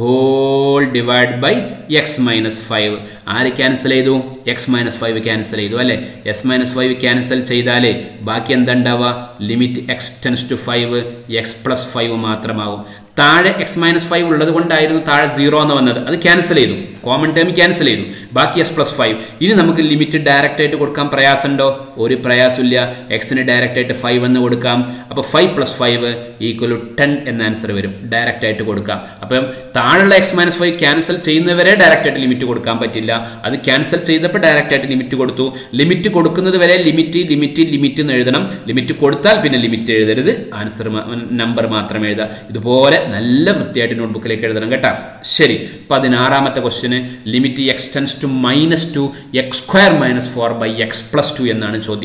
whole divide by x minus five ആര് ക്യാൻസൽ ചെയ്തു എക്സ് മൈനസ് ഫൈവ് ക്യാൻസൽ ചെയ്തു അല്ലേ എക്സ് മൈനസ് ഫൈവ് ക്യാൻസൽ ചെയ്താലേ ബാക്കി എന്താ ഉണ്ടാവുക limit x tends to five x plus five മാത്രമാവും താഴെ എക്സ് മൈനസ് ഫൈവ് ഉള്ളത് കൊണ്ടായിരുന്നു താഴെ സീറോ എന്ന് വന്നത് അത് ക്യാൻസൽ ചെയ്തു കോമൺ ടേം ക്യാൻസൽ ചെയ്തു ബാക്കി എക്സ് പ്ലസ് ഫൈവ് ഇനി നമുക്ക് ലിമിറ്റ് ഡയറക്റ്റ് ആയിട്ട് കൊടുക്കാൻ പ്രയാസമുണ്ടോ ഒരു പ്രയാസമില്ല എക്സിന് ഡയറക്റ്റ് ആയിട്ട് ഫൈവ് എന്ന് കൊടുക്കാം അപ്പോൾ five plus five equal to ten എന്ന ആൻസർ വരും ഡയറക്റ്റ് ആയിട്ട് കൊടുക്കാം അപ്പം താഴെയുള്ള എക്സ് മൈനസ് ഫൈവ് ക്യാൻസൽ ചെയ്യുന്നവരെ ഡയറക്റ്റ് ആയിട്ട് ലിമിറ്റ് കൊടുക്കാൻ പറ്റില്ല അത് ക്യാൻസൽ ചെയ്തപ്പോൾ ഡയറക്റ്റ് ആയിട്ട് ലിമിറ്റ് കൊടുത്തു ലിമിറ്റ് കൊടുക്കുന്നത് വരെ ലിമിറ്റ് ലിമിറ്റ് ലിമിറ്റ് എന്ന് എഴുതണം ലിമിറ്റ് കൊടുത്താൽ പിന്നെ ലിമിറ്റ് എഴുതരുത് ആൻസർ നമ്പർ മാത്രം എഴുതുക ഇതുപോലെ നല്ല വൃത്തിയായിട്ട് നോട്ട്ബുക്കിലേക്ക് എഴുതണം കേട്ടോ ശരി പതിനാറാമത്തെ ക്വസ്റ്റ്യന് limit x tends to minus two x square minus four by x plus two എന്നാണ് ചോദ്യം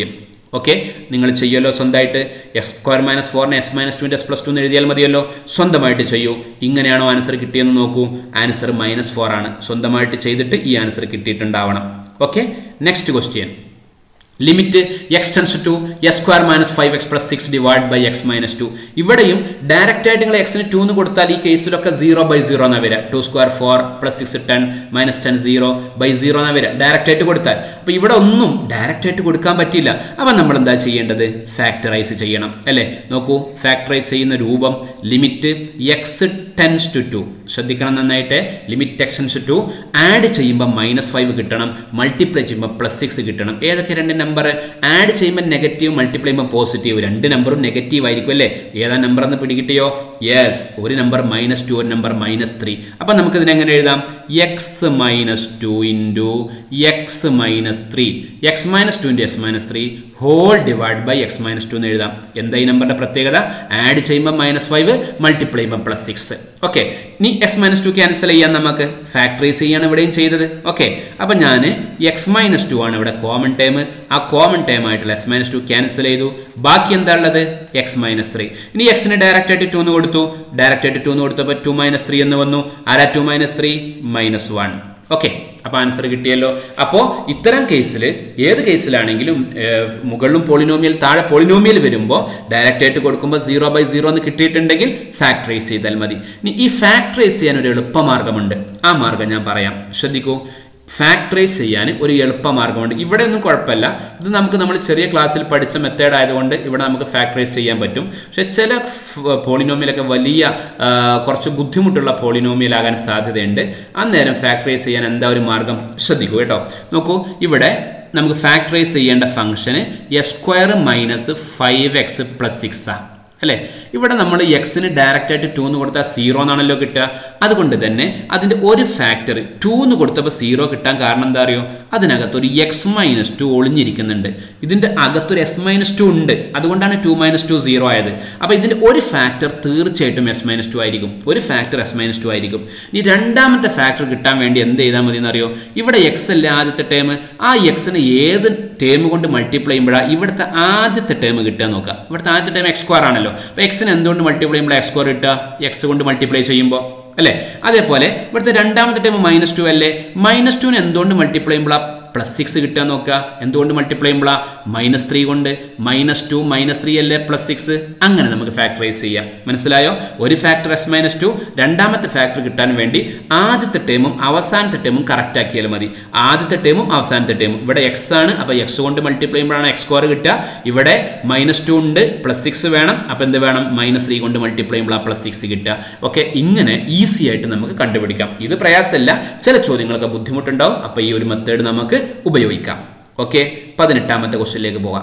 ഓക്കെ നിങ്ങൾ ചെയ്യുമല്ലോ സ്വന്തമായിട്ട് എക്സ് സ്ക്വയർ മൈനസ് ഫോറിന് എക്സ് മൈനസ് ടുവിൻ്റെ എസ് പ്ലസ് ടു എന്ന് എഴുതിയാൽ മതിയല്ലോ സ്വന്തമായിട്ട് ചെയ്യൂ ഇങ്ങനെയാണോ ആൻസർ കിട്ടിയെന്ന് നോക്കൂ ആൻസർ മൈനസ് ഫോർ ആണ് സ്വന്തമായിട്ട് ചെയ്തിട്ട് ഈ ആൻസർ കിട്ടിയിട്ടുണ്ടാവണം okay next question limit x tends to x square minus five x plus six divide by x minus two ഇവിടെയും ഡയറക്റ്റ് ആയിട്ട് നിങ്ങൾ എക്സിന് ടു എന്ന് കൊടുത്താൽ ഈ കേസിലൊക്കെ സീറോ ബൈ സീറോ എന്നാ വരിക two square four plus six ten minus ten zero by zero എന്നാ വരിക ഡയറക്റ്റ് ആയിട്ട് കൊടുത്താൽ അപ്പോൾ ഇവിടെ ഒന്നും ഡയറക്റ്റ് ആയിട്ട് കൊടുക്കാൻ പറ്റില്ല അപ്പം നമ്മൾ എന്താ ചെയ്യേണ്ടത് ഫാക്ടറൈസ് ചെയ്യണം അല്ലേ നോക്കൂ ഫാക്ടറൈസ് ചെയ്യുന്ന രൂപം limit x tends to two ശ്രദ്ധിക്കണം നന്നായിട്ട് ലിമിറ്റ് എക്സ് ടു ആഡ് ചെയ്യുമ്പോൾ മൈനസ് ഫൈവ് കിട്ടണം മൾട്ടിപ്ലൈ ചെയ്യുമ്പോൾ പ്ലസ് സിക്സ് കിട്ടണം ഏതൊക്കെ രണ്ട് നമ്പർ ആഡ് ചെയ്യുമ്പോൾ നെഗറ്റീവ് മൾട്ടിപ്ലൈ ചെയ്യുമ്പോൾ പോസിറ്റീവ് രണ്ട് നമ്പറും നെഗറ്റീവ് ആയിരിക്കും അല്ലേ ഏതാ നമ്പർ എന്ന് പിടികിട്ടിയോ യെസ് ഒരു നമ്പർ മൈനസ് ടു ഒരു നമ്പർ മൈനസ് ത്രീ അപ്പം നമുക്ക് ഇതിനെ എങ്ങനെ എഴുതാം x minus two into x minus three x minus two into x minus three whole divide by x minus two എന്ന് എഴുതാം എന്താ ഈ നമ്പറിന്റെ പ്രത്യേകത ആഡ് ചെയ്യുമ്പോൾ മൈനസ് ഫൈവ് മൾട്ടിപ്ലൈ ചെയ്യുമ്പോൾ പ്ലസ് സിക്സ് ഓക്കെ ഇനി എക്സ് മൈനസ് ടു ക്യാൻസൽ ചെയ്യാൻ നമുക്ക് ഫാക്ടറൈസ് ചെയ്യാണ് ഇവിടെയും ചെയ്തത് ഓക്കെ അപ്പം ഞാൻ എക്സ് മൈനസ് ടു ആണ് ഇവിടെ കോമൺ ടൈം ആ കോമൺ ടൈം ആയിട്ടുള്ള എക്സ് മൈനസ് ടു ക്യാൻസൽ ചെയ്തു ബാക്കി എന്താ ഉള്ളത് എക്സ് മൈനസ് ത്രീ ഇനി എക്സിന് ഡയറക്റ്റ് ആയിട്ട് ടു എന്ന് കൊടുത്തു ഡയറക്റ്റ് ആയിട്ട് ടു എന്ന് കൊടുത്തപ്പോൾ ടു മൈനസ് ത്രീ എന്ന് വന്നു ആരാ two minus three minus one okay അപ്പോൾ ആൻസർ കിട്ടിയല്ലോ അപ്പോൾ ഇത്തരം കേസിൽ ഏത് കേസിലാണെങ്കിലും മുകളിലും പോളിനോമിയൽ താഴെ പോളിനോമിയൽ വരുമ്പോൾ ഡയറക്റ്റ് ആയിട്ട് കൊടുക്കുമ്പോൾ സീറോ ബൈ സീറോ എന്ന് കിട്ടിയിട്ടുണ്ടെങ്കിൽ ഫാക്ടറൈസ് ചെയ്താൽ മതി ഇനി ഈ ഫാക്ടറൈസ് ചെയ്യാൻ ഒരു എളുപ്പമാർഗ്ഗമുണ്ട് ആ മാർഗ്ഗം ഞാൻ പറയാം ശ്രദ്ധിക്കൂ ഫാക്ടറൈസ് ചെയ്യാൻ ഒരു എളുപ്പമാർഗ്ഗമുണ്ട് ഇവിടെ ഒന്നും കുഴപ്പമില്ല ഇത് നമുക്ക് നമ്മൾ ചെറിയ ക്ലാസ്സിൽ പഠിച്ച മെത്തേഡ് ആയതുകൊണ്ട് ഇവിടെ നമുക്ക് ഫാക്ടറൈസ് ചെയ്യാൻ പറ്റും പക്ഷെ ചില പോളിനോമിയലൊക്കെ വലിയ കുറച്ച് ബുദ്ധിമുട്ടുള്ള പോളിനോമിയലാകാൻ സാധ്യതയുണ്ട് അന്നേരം ഫാക്ടറൈസ് ചെയ്യാൻ എന്താ ഒരു മാർഗം ശ്രദ്ധിക്കൂ കേട്ടോ നോക്കൂ ഇവിടെ നമുക്ക് ഫാക്ടറൈസ് ചെയ്യേണ്ട ഫംഗ്ഷന് x square minus five x plus സിക്സാ അല്ലേ ഇവിടെ നമ്മൾ എക്സിന് ഡയറക്റ്റ് ആയിട്ട് ടു എന്ന് കൊടുത്താൽ സീറോ എന്നാണല്ലോ കിട്ടുക അതുകൊണ്ട് തന്നെ അതിൻ്റെ ഒരു ഫാക്ടർ ടു എന്ന് കൊടുത്തപ്പോൾ സീറോ കിട്ടാൻ കാരണം എന്താ അറിയോ അതിനകത്ത് ഒരു എക്സ് മൈനസ് ടു ഒളിഞ്ഞിരിക്കുന്നുണ്ട് ഇതിൻ്റെ അകത്തൊരു എസ് മൈനസ് ടു ഉണ്ട് അതുകൊണ്ടാണ് ടു മൈനസ് ടു സീറോ ആയത് അപ്പോൾ ഇതിൻ്റെ ഒരു ഫാക്ടർ തീർച്ചയായിട്ടും എസ് മൈനസ് ടു ആയിരിക്കും ഒരു ഫാക്ടർ എസ് മൈനസ് ടു ആയിരിക്കും ഇനി രണ്ടാമത്തെ ഫാക്ടർ കിട്ടാൻ വേണ്ടി എന്ത് ചെയ്താൽ മതി എന്നറിയോ ഇവിടെ എക്സ് അല്ലേ ആദ്യത്തെ ടേം ആ എക്സിന് ഏത് ടേം കൊണ്ട് മൾട്ടിപ്ലൈ ചെയ്യുമ്പോഴാണ് ഇവിടുത്തെ ആദ്യത്തെ ടേം കിട്ടുക നോക്കുക ഇവിടുത്തെ ആദ്യത്തെ ടേം എക്സ് സ്ക്വയർ ആണല്ലോ അപ്പോൾ എക്സിന് എന്തുകൊണ്ട് മൾട്ടിപ്ലൈ ചെയ്യുമ്പോൾ എക്സ് സ്ക്വയർ കിട്ടുക എക്സ് കൊണ്ട് മൾട്ടിപ്ലൈ ചെയ്യുമ്പോൾ അല്ലേ അതേപോലെ ഇവിടുത്തെ രണ്ടാമത്തെ ടൈം മൈനസ് ടു അല്ലേ മൈനസ് ടുവിന് എന്തുകൊണ്ട് മൾട്ടിപ്ലൈ ചെയ്യുമ്പോൾ പ്ലസ് സിക്സ് കിട്ടുക നോക്കുക എന്തുകൊണ്ട് മൾട്ടിപ്ലൈ ചെയ്യുമ്പോൾ മൈനസ് ത്രീ കൊണ്ട് മൈനസ് ടു മൈനസ് ത്രീ അല്ലേ പ്ലസ് സിക്സ് അങ്ങനെ നമുക്ക് ഫാക്ടറൈസ് ചെയ്യാം മനസ്സിലായോ ഒരു ഫാക്ടർ എസ് മൈനസ് ടു രണ്ടാമത്തെ ഫാക്ടർ കിട്ടാൻ വേണ്ടി ആദ്യത്തെ ടേമും അവസാനത്തെ ടേമും കറക്റ്റ് ആക്കിയാൽ മതി ആദ്യത്തെ ടേമും അവസാനത്തെ ടേമും ഇവിടെ എക്സ് ആണ് അപ്പോൾ എക്സ് കൊണ്ട് മൾട്ടിപ്ലൈ ചെയ്യുമ്പോഴാണ് എക്സ് സ്ക്വയർ കിട്ടുക ഇവിടെ മൈനസ് ടു ഉണ്ട് പ്ലസ് സിക്സ് വേണം അപ്പോൾ എന്ത് വേണം മൈനസ് ത്രീ കൊണ്ട് മൾട്ടിപ്ലൈ ചെയ്യുമ്പോൾ ആ പ്ലസ് സിക്സ് കിട്ടുക ഓക്കെ ഇങ്ങനെ ഈസി ആയിട്ട് നമുക്ക് കണ്ടുപിടിക്കാം ഇത് പ്രയാസമല്ല ചില ചോദ്യങ്ങളൊക്കെ ബുദ്ധിമുട്ടുണ്ടാവും അപ്പോൾ ഈ ഒരു മെത്തേഡ് നമുക്ക് ഉപയോഗിക്കാം ഓക്കെ പതിനെട്ടാമത്തെ ക്വസ്റ്റ്യനിലേക്ക് പോകാം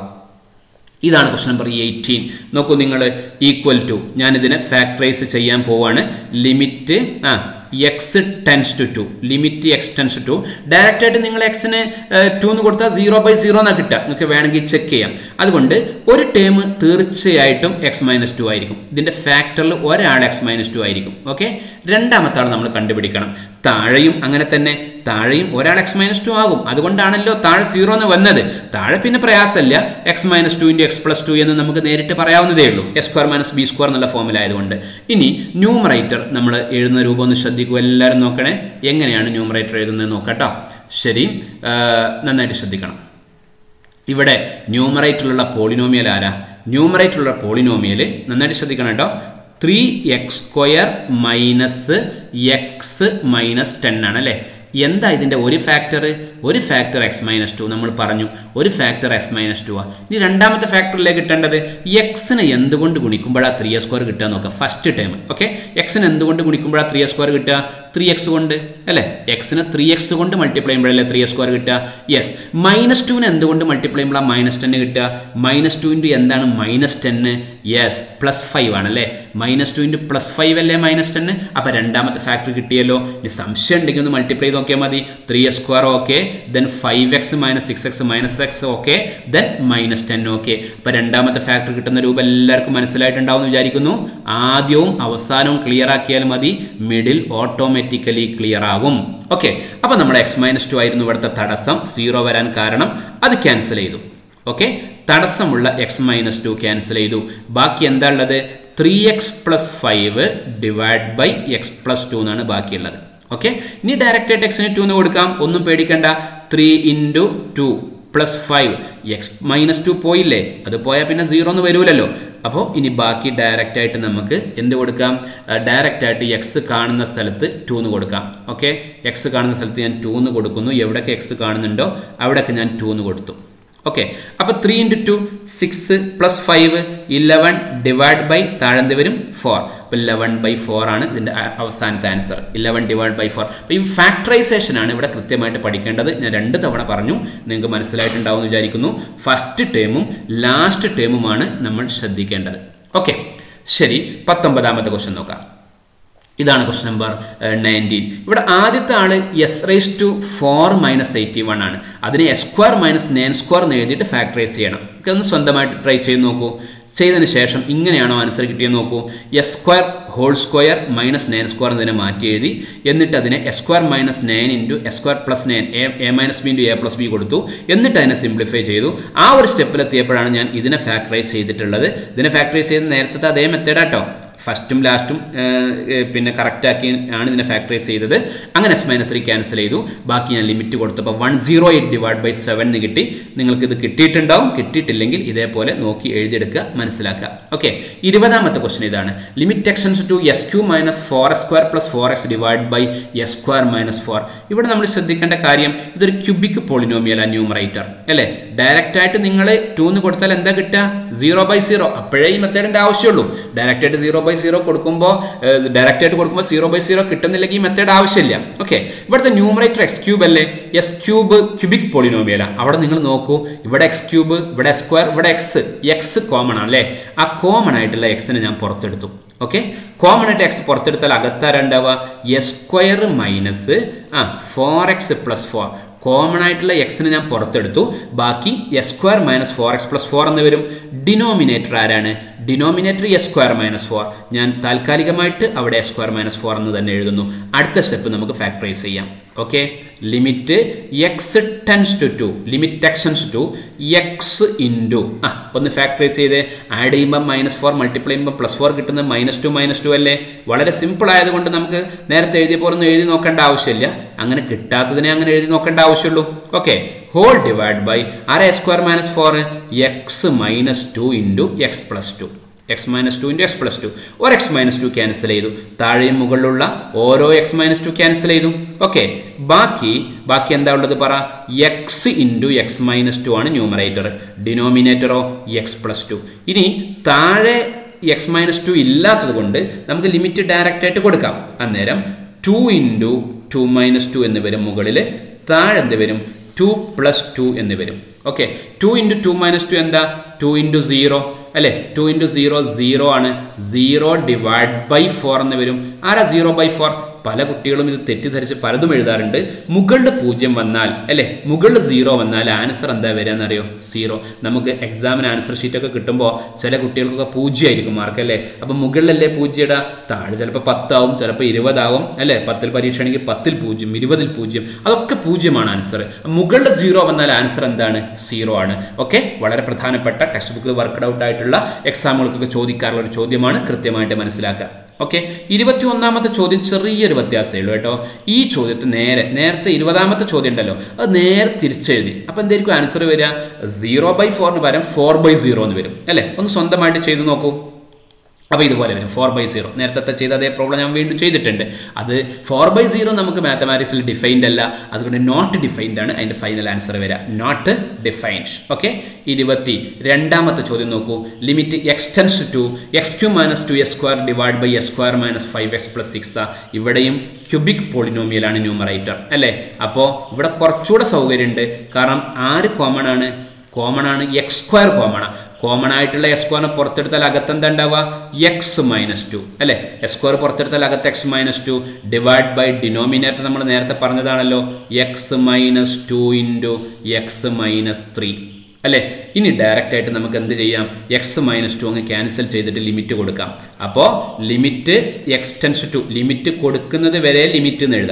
ഇതാണ് ക്വസ്റ്റ്യൻ നമ്പർ എയ്റ്റീൻ നോക്കൂ നിങ്ങൾ ഈക്വൽ ടു ഞാനിതിനെ ഫാക്ടറൈസ് ചെയ്യാൻ പോവാണ് ലിമിറ്റ് ആ x tends to two limit x tends to direct ആയിട്ട് നിങ്ങൾ എക്സിന് ടു എന്ന് കൊടുത്താൽ സീറോ ബൈ സീറോ എന്നാണ് കിട്ടുക നിങ്ങൾക്ക് വേണമെങ്കിൽ ചെക്ക് ചെയ്യാം അതുകൊണ്ട് ഒരു ടേം തീർച്ചയായിട്ടും എക്സ് മൈനസ് ടു ആയിരിക്കും ഇതിൻ്റെ ഫാക്ടറിൽ ഒരാൾ എക്സ് മൈനസ് ടു ആയിരിക്കും ഓക്കെ രണ്ടാമത്തെ ആൾ നമ്മൾ കണ്ടുപിടിക്കണം താഴെയും അങ്ങനെ തന്നെ താഴെയും ഒരാൾ എക്സ് മൈനസ് ടു ആകും അതുകൊണ്ടാണല്ലോ താഴെ സീറോ എന്ന് വന്നത് താഴെ പിന്നെ പ്രയാസമല്ല x minus two into x plus two എന്ന് നമുക്ക് നേരിട്ട് പറയാവുന്നതേ ഉള്ളൂ x square minus b square എന്നുള്ള ഫോമിലായതുകൊണ്ട് ഇനി ന്യൂമറേറ്റർ നമ്മൾ എഴുതുന്ന രൂപം ഒന്ന് ശ്രദ്ധിക്കുക എല്ലാവരും നോക്കണേ എങ്ങനെയാണ് ന്യൂമറേറ്റർ എഴുതുന്നത് നോക്കട്ടോ ശരി നന്നായിട്ട് ശ്രദ്ധിക്കണം ഇവിടെ ന്യൂമറേറ്ററിലുള്ള പോളിനോമിയൽ ആരാ ന്യൂമറേറ്ററിലുള്ള പോളിനോമിയൽ നന്നായിട്ട് ശ്രദ്ധിക്കണം കേട്ടോ three x square minus x minus ten ആണ് അല്ലേ എന്താ ഇതിൻ്റെ ഒരു ഫാക്ടർ ഒരു ഫാക്ടർ എക്സ് മൈനസ് ടു നമ്മൾ പറഞ്ഞു ഒരു ഫാക്ടർ എക്സ് മൈനസ് ടു ആ ഇനി രണ്ടാമത്തെ ഫാക്ടറിലേക്ക് കിട്ടേണ്ടത് എക്സിന് എന്തുകൊണ്ട് ഗുണിക്കുമ്പോഴാണ് ത്രീ എ സ്ക്വയർ കിട്ടുക നോക്കുക ഫസ്റ്റ് ടൈം ഓക്കെ എക്സിന് എന്തുകൊണ്ട് ഗുണിക്കുമ്പോഴാണ് ത്രീ എ സ്ക്വയർ കിട്ടുക ത്രീ എക്സ് കൊണ്ട് അല്ലേ എക്സിന് ത്രീ എക്സ് കൊണ്ട് മൾട്ടിപ്ലൈ ചെയ്യുമ്പോഴല്ലേ ത്രീ എ സ്ക്വയർ കിട്ടുക യെസ് മൈനസ് ടുവിന് എന്തുകൊണ്ട് മൾട്ടിപ്ലൈ ചെയ്യുമ്പോഴാണ് മൈനസ് ടെന്ന് കിട്ടുക മൈനസ് ടു ഇൻറ്റു എന്താണ് മൈനസ് ടെന്ന് യെസ് പ്ലസ് ഫൈവ് ആണല്ലേ minus two into plus five അല്ലേ മൈനസ് ടെന്ന് അപ്പോൾ രണ്ടാമത്തെ ഫാക്ടർ കിട്ടിയല്ലോ ഇനി സംശയം ഉണ്ടെങ്കിൽ ഒന്ന് മൾട്ടിപ്ലൈ ചെയ്ത് നോക്കിയാൽ മതി three a square okay then five x minus six x minus x okay then minus ten okay അപ്പോൾ രണ്ടാമത്തെ ഫാക്ടർ കിട്ടുന്ന രൂപം എല്ലാവർക്കും മനസ്സിലായിട്ടുണ്ടാവും എന്ന് വിചാരിക്കുന്നു ആദ്യവും അവസാനവും ക്ലിയർ ആക്കിയാൽ മതി മിഡിൽ ഓട്ടോമാറ്റിക്കലി ക്ലിയർ ആകും ഓക്കെ അപ്പോൾ നമ്മുടെ എക്സ് മൈനസ് ടു ആയിരുന്നു ഇവിടുത്തെ തടസ്സം സീറോ വരാൻ കാരണം അത് ക്യാൻസൽ ചെയ്തു ഓക്കെ തടസ്സമുള്ള എക്സ് മൈനസ് ടു ക്യാൻസൽ ചെയ്തു ബാക്കി എന്താ ഉള്ളത് three X plus five divide by x plus two എന്നാണ് ബാക്കിയുള്ളത് ഓക്കെ ഇനി ഡയറക്റ്റ് ആയിട്ട് എക്സിന് ടു എന്ന് കൊടുക്കാം ഒന്നും പേടിക്കണ്ട three into two plus five x minus two പോയില്ലേ അത് പോയാൽ പിന്നെ സീറോ എന്ന് വരൂലല്ലോ അപ്പോൾ ഇനി ബാക്കി ഡയറക്റ്റ് ആയിട്ട് നമുക്ക് എന്ത് കൊടുക്കാം ഡയറക്റ്റ് ആയിട്ട് എക്സ് കാണുന്ന സ്ഥലത്ത് ടു എന്ന് കൊടുക്കാം ഓക്കെ എക്സ് കാണുന്ന സ്ഥലത്ത് ഞാൻ ടു എന്ന് കൊടുക്കുന്നു എവിടെയൊക്കെ എക്സ് കാണുന്നുണ്ടോ അവിടെയൊക്കെ ഞാൻ ടു എന്ന് കൊടുത്തു ഓക്കെ അപ്പോൾ three into two six plus five eleven divide by താഴെന്ത് വരും ഫോർ അപ്പോൾ ഇലവൻ ബൈ ഫോർ ആണ് ഇതിൻ്റെ അവസാനത്തെ answer eleven divide by four അപ്പോൾ ഈ ഫാക്ടറൈസേഷൻ ആണ് ഇവിടെ കൃത്യമായിട്ട് പഠിക്കേണ്ടത് ഞാൻ രണ്ട് തവണ പറഞ്ഞു നിങ്ങൾക്ക് മനസ്സിലായിട്ടുണ്ടാവും എന്ന് വിചാരിക്കുന്നു ഫസ്റ്റ് ടേമും ലാസ്റ്റ് ടേമുമാണ് നമ്മൾ ശ്രദ്ധിക്കേണ്ടത് ഓക്കെ ശരി പത്തൊമ്പതാമത്തെ ക്വസ്റ്റ്യൻ നോക്കാം ഇതാണ് ക്വസ്റ്റ്യൻ നമ്പർ നയൻറ്റീൻ ഇവിടെ ആദ്യത്തെ ആള് x rise to four minus eighty one ആണ് അതിനെ x square minus nine square എന്ന് എഴുതിയിട്ട് ഫാക്ടറൈസ് ചെയ്യണം ഒക്കെ ഒന്ന് സ്വന്തമായിട്ട് ട്രൈ ചെയ്ത് നോക്കൂ ചെയ്തതിന് ശേഷം ഇങ്ങനെയാണോ ആൻസർ കിട്ടിയെന്ന് നോക്കൂ x square whole square minus nine square എന്നതിനെ മാറ്റി എഴുതി എന്നിട്ട് അതിനെ x square minus nine into x square plus nine a a minus b into a plus b കൊടുത്തു എന്നിട്ട് അതിനെ സിംപ്ലിഫൈ ചെയ്തു ആ ഒരു സ്റ്റെപ്പിലെത്തിയപ്പോഴാണ് ഞാൻ ഇതിനെ ഫാക്ടറൈസ് ചെയ്തിട്ടുള്ളത് ഇതിനെ ഫാക്ടറൈസ് ചെയ്ത് നേരത്തെ അതേ മെത്തേഡാട്ടോ ഫസ്റ്റും ലാസ്റ്റും പിന്നെ കറക്റ്റാക്കി ആണ് ഇതിനെ ഫാക്ടറൈസ് ചെയ്തത് അങ്ങനെ എസ് മൈനസ് ത്രീ ക്യാൻസൽ ചെയ്തു ബാക്കി ഞാൻ ലിമിറ്റ് കൊടുത്തപ്പോൾ one zero eight divide by seven എന്ന് കിട്ടി നിങ്ങൾക്ക് ഇത് കിട്ടിയിട്ടുണ്ടാവും കിട്ടിയിട്ടില്ലെങ്കിൽ ഇതേപോലെ നോക്കി എഴുതിയെടുക്കുക മനസ്സിലാക്കുക ഓക്കെ ഇരുപതാമത്തെ ക്വസ്റ്റൻ ഇതാണ് limit x tends to x cube minus four x square plus four x divide by x square minus four ഇവിടെ നമ്മൾ ശ്രദ്ധിക്കേണ്ട കാര്യം ഇതൊരു ക്യൂബിക് പോളിനോമിയൽ ന്യൂമറേറ്റർ അല്ലേ ഡയറക്റ്റ് ആയിട്ട് നിങ്ങൾ ടു എന്ന് കൊടുത്താൽ എന്താ കിട്ടുക സീറോ ബൈ സീറോ അപ്പോഴേ ഈ മെത്തേഡിന്റെ ആവശ്യമുള്ളൂ ഡയറക്റ്റ് ആയിട്ട് സീറോ ബൈ സീറോ കൊടുക്കുമ്പോൾ ഡയറക്റ്റ് ആയിട്ട് കൊടുക്കുമ്പോൾ സീറോ ബൈ സീറോ കിട്ടുന്നില്ലെങ്കിൽ ഈ മെത്തേഡ് ആവശ്യമില്ല ഓക്കെ ഇവിടുത്തെ ന്യൂമറേറ്റർ എക്സ് ക്യൂബ് അല്ലേ എസ് ക്യൂബ് ക്യൂബിക് പോളിനോമിയല അവിടെ നിങ്ങൾ നോക്കൂ ഇവിടെ എക്സ് ക്യൂബ് ഇവിടെ സ്ക്വയർ ഇവിടെ എക്സ് എക്സ് കോമൺ ആണ് അല്ലേ ആ കോമൺ ആയിട്ടുള്ള എക്സിനെ ഞാൻ പുറത്തെടുത്തു ഓക്കെ കോമൺ ആയിട്ട് എക്സ് പുറത്തെടുത്താൽ അകത്താരുണ്ടാവുക എസ് സ്ക്വയർ മൈനസ് ആ four x plus four common ആയിട്ടുള്ള എക്സിനെ ഞാൻ പുറത്തെടുത്തു ബാക്കി x square minus four x plus four എന്ന് വരും ഡിനോമിനേറ്റർ ആരാണ് denominator x square minus four ഞാൻ താൽക്കാലികമായിട്ട് അവിടെ എസ് സ്ക്വയർ മൈനസ് ഫോർ എന്ന് തന്നെ എഴുതുന്നു അടുത്ത സ്റ്റെപ്പ് നമുക്ക് ഫാക്ടറൈസ് ചെയ്യാം okay limit x tends to two limit x tends to x into ആ ഒന്ന് ഫാക്ടറൈസ് ചെയ്ത് ആഡ് ചെയ്യുമ്പോൾ മൈനസ് ഫോർ മൾട്ടിപ്ലൈ ചെയ്യുമ്പോൾ പ്ലസ് ഫോർ കിട്ടുന്നത് മൈനസ് ടു മൈനസ് ടു അല്ലേ വളരെ സിമ്പിൾ ആയതുകൊണ്ട് നമുക്ക് നേരത്തെ എഴുതിയ പോലെ ഒന്നും എഴുതി നോക്കേണ്ട ആവശ്യമില്ല അങ്ങനെ കിട്ടാത്തതിനെ അങ്ങനെ എഴുതി നോക്കേണ്ട ആവശ്യമുള്ളൂ ഓക്കെ ഹോൾ ഡിവൈഡ് ബൈ ആർ എ square minus four x minus two into x plus two x minus two into x plus two ഒരു എക്സ് മൈനസ് ടു ക്യാൻസൽ ചെയ്തു താഴെയും മുകളിലുള്ള ഓരോ എക്സ് മൈനസ് ടു ക്യാൻസൽ ചെയ്തു ഓക്കെ ബാക്കി ബാക്കി എന്താ ഉള്ളത് പറ x into x minus two ആണ് ന്യൂമറേറ്റർ ഡിനോമിനേറ്ററോ എക്സ് പ്ലസ് ടു ഇനി താഴെ എക്സ് മൈനസ് ടു ഇല്ലാത്തത് കൊണ്ട് നമുക്ക് ലിമിറ്റ് ഡയറക്റ്റ് ആയിട്ട് കൊടുക്കാം അന്നേരം two into two minus two എന്ന് വരും മുകളിൽ താഴെ എന്ത് വരും ടു പ്ലസ് ടു എന്ന് വരും okay two into two minus two എന്താ ടു ഇൻറ്റു സീറോ അല്ലേ ടു ഇൻറ്റു സീറോ സീറോ ആണ് സീറോ ഡിവൈഡ് ബൈ ഫോർ എന്ന് വരും ആരാ സീറോ ബൈ ഫോർ പല കുട്ടികളും ഇത് തെറ്റിദ്ധരിച്ച് പലതും എഴുതാറുണ്ട് മുകളിൽ പൂജ്യം വന്നാൽ അല്ലേ മുകളിൽ സീറോ വന്നാൽ ആൻസർ എന്താ വരിക എന്നറിയോ സീറോ നമുക്ക് എക്സാമിന് ആൻസർ ഷീറ്റൊക്കെ കിട്ടുമ്പോൾ ചില കുട്ടികൾക്കൊക്കെ പൂജ്യമായിരിക്കും മാർക്ക് അല്ലേ അപ്പം മുകളിലല്ലേ പൂജ്യം ഇടുക താഴെ ചിലപ്പോൾ പത്താവും ചിലപ്പോൾ ഇരുപതാവും അല്ലേ പത്തിൽ പരീക്ഷയാണെങ്കിൽ പത്തിൽ പൂജ്യം ഇരുപതിൽ പൂജ്യം അതൊക്കെ പൂജ്യമാണ് ആൻസർ മുകളിൽ സീറോ വന്നാൽ ആൻസർ എന്താണ് സീറോ ആണ് ഓക്കെ വളരെ പ്രധാനപ്പെട്ട ടെക്സ്റ്റ് ബുക്കിൽ വർക്ക്ഡ് ഔട്ട് ആയിട്ടുള്ള എക്സാമുകൾക്കൊക്കെ ചോദിക്കാറുള്ള ഒരു ചോദ്യമാണ് കൃത്യമായിട്ട് മനസ്സിലാക്കുക ഓക്കെ ഇരുപത്തി ഒന്നാമത്തെ ചോദ്യം ചെറിയൊരു വ്യത്യാസമേ ഉള്ളൂ കേട്ടോ ഈ ചോദ്യത്തിൽ നേരെ നേരത്തെ ഇരുപതാമത്തെ ചോദ്യം ഉണ്ടല്ലോ അത് നേരെ തിരിച്ചെഴുതി അപ്പം എന്തായിരിക്കും ആൻസർ വരിക സീറോ ബൈ ഫോറിന് പകരം ഫോർ ബൈ സീറോ എന്ന് വരും അല്ലേ ഒന്ന് സ്വന്തമായിട്ട് ചെയ്തു നോക്കൂ അപ്പോൾ ഇതുപോലെ വരും ഫോർ ബൈ സീറോ നേരത്തെ ചെയ്ത അതേ പ്രോബ്ലം ഞാൻ വീണ്ടും ചെയ്തിട്ടുണ്ട് അത് ഫോർ ബൈ സീറോ നമുക്ക് മാത്തമാറ്റിക്സിൽ ഡിഫൈൻഡ് അല്ല അതുകൊണ്ട് നോട്ട് ഡിഫൈൻഡ് ആണ് അതിൻ്റെ ഫൈനൽ ആൻസർ വരിക നോട്ട് ഡിഫൈൻഡ് ഓക്കെ ഇരുപത്തി രണ്ടാമത്തെ ചോദ്യം നോക്കൂ limit x tends to x cube minus two x square divide by x square minus five x plus six ഇവിടെയും ക്യൂബിക് പോളിനോമിയലാണ് ന്യൂമറേറ്റർ അല്ലേ അപ്പോൾ ഇവിടെ കുറച്ചുകൂടെ സൗകര്യമുണ്ട് കാരണം ആര് കോമൺ ആണ് കോമൺ ആണ് എക്സ് സ്ക്വയർ കോമൺ ആണ് കോമൺ ആയിട്ടുള്ള എസ് സ്ക്വയറിനെ പുറത്തെടുത്താൽ അകത്ത് എന്താ ഉണ്ടാവുക എക്സ് മൈനസ് ടു അല്ലെ എസ് സ്ക്വയർ പുറത്തെടുത്താൽ അകത്ത് x minus two divide by denominator നമ്മൾ നേരത്തെ പറഞ്ഞതാണല്ലോ x minus two into x minus three അല്ലേ ഇനി ഡയറക്റ്റ് ആയിട്ട് നമുക്ക് എന്ത് ചെയ്യാം എക്സ് മൈനസ് ടു അങ്ങ് ക്യാൻസൽ ചെയ്തിട്ട് ലിമിറ്റ് കൊടുക്കാം അപ്പോൾ ലിമിറ്റ് എക്സ്റ്റൻസ് ടു ലിമിറ്റ് കൊടുക്കുന്നത് വരെ ലിമിറ്റ് എന്ന് എഴുതണം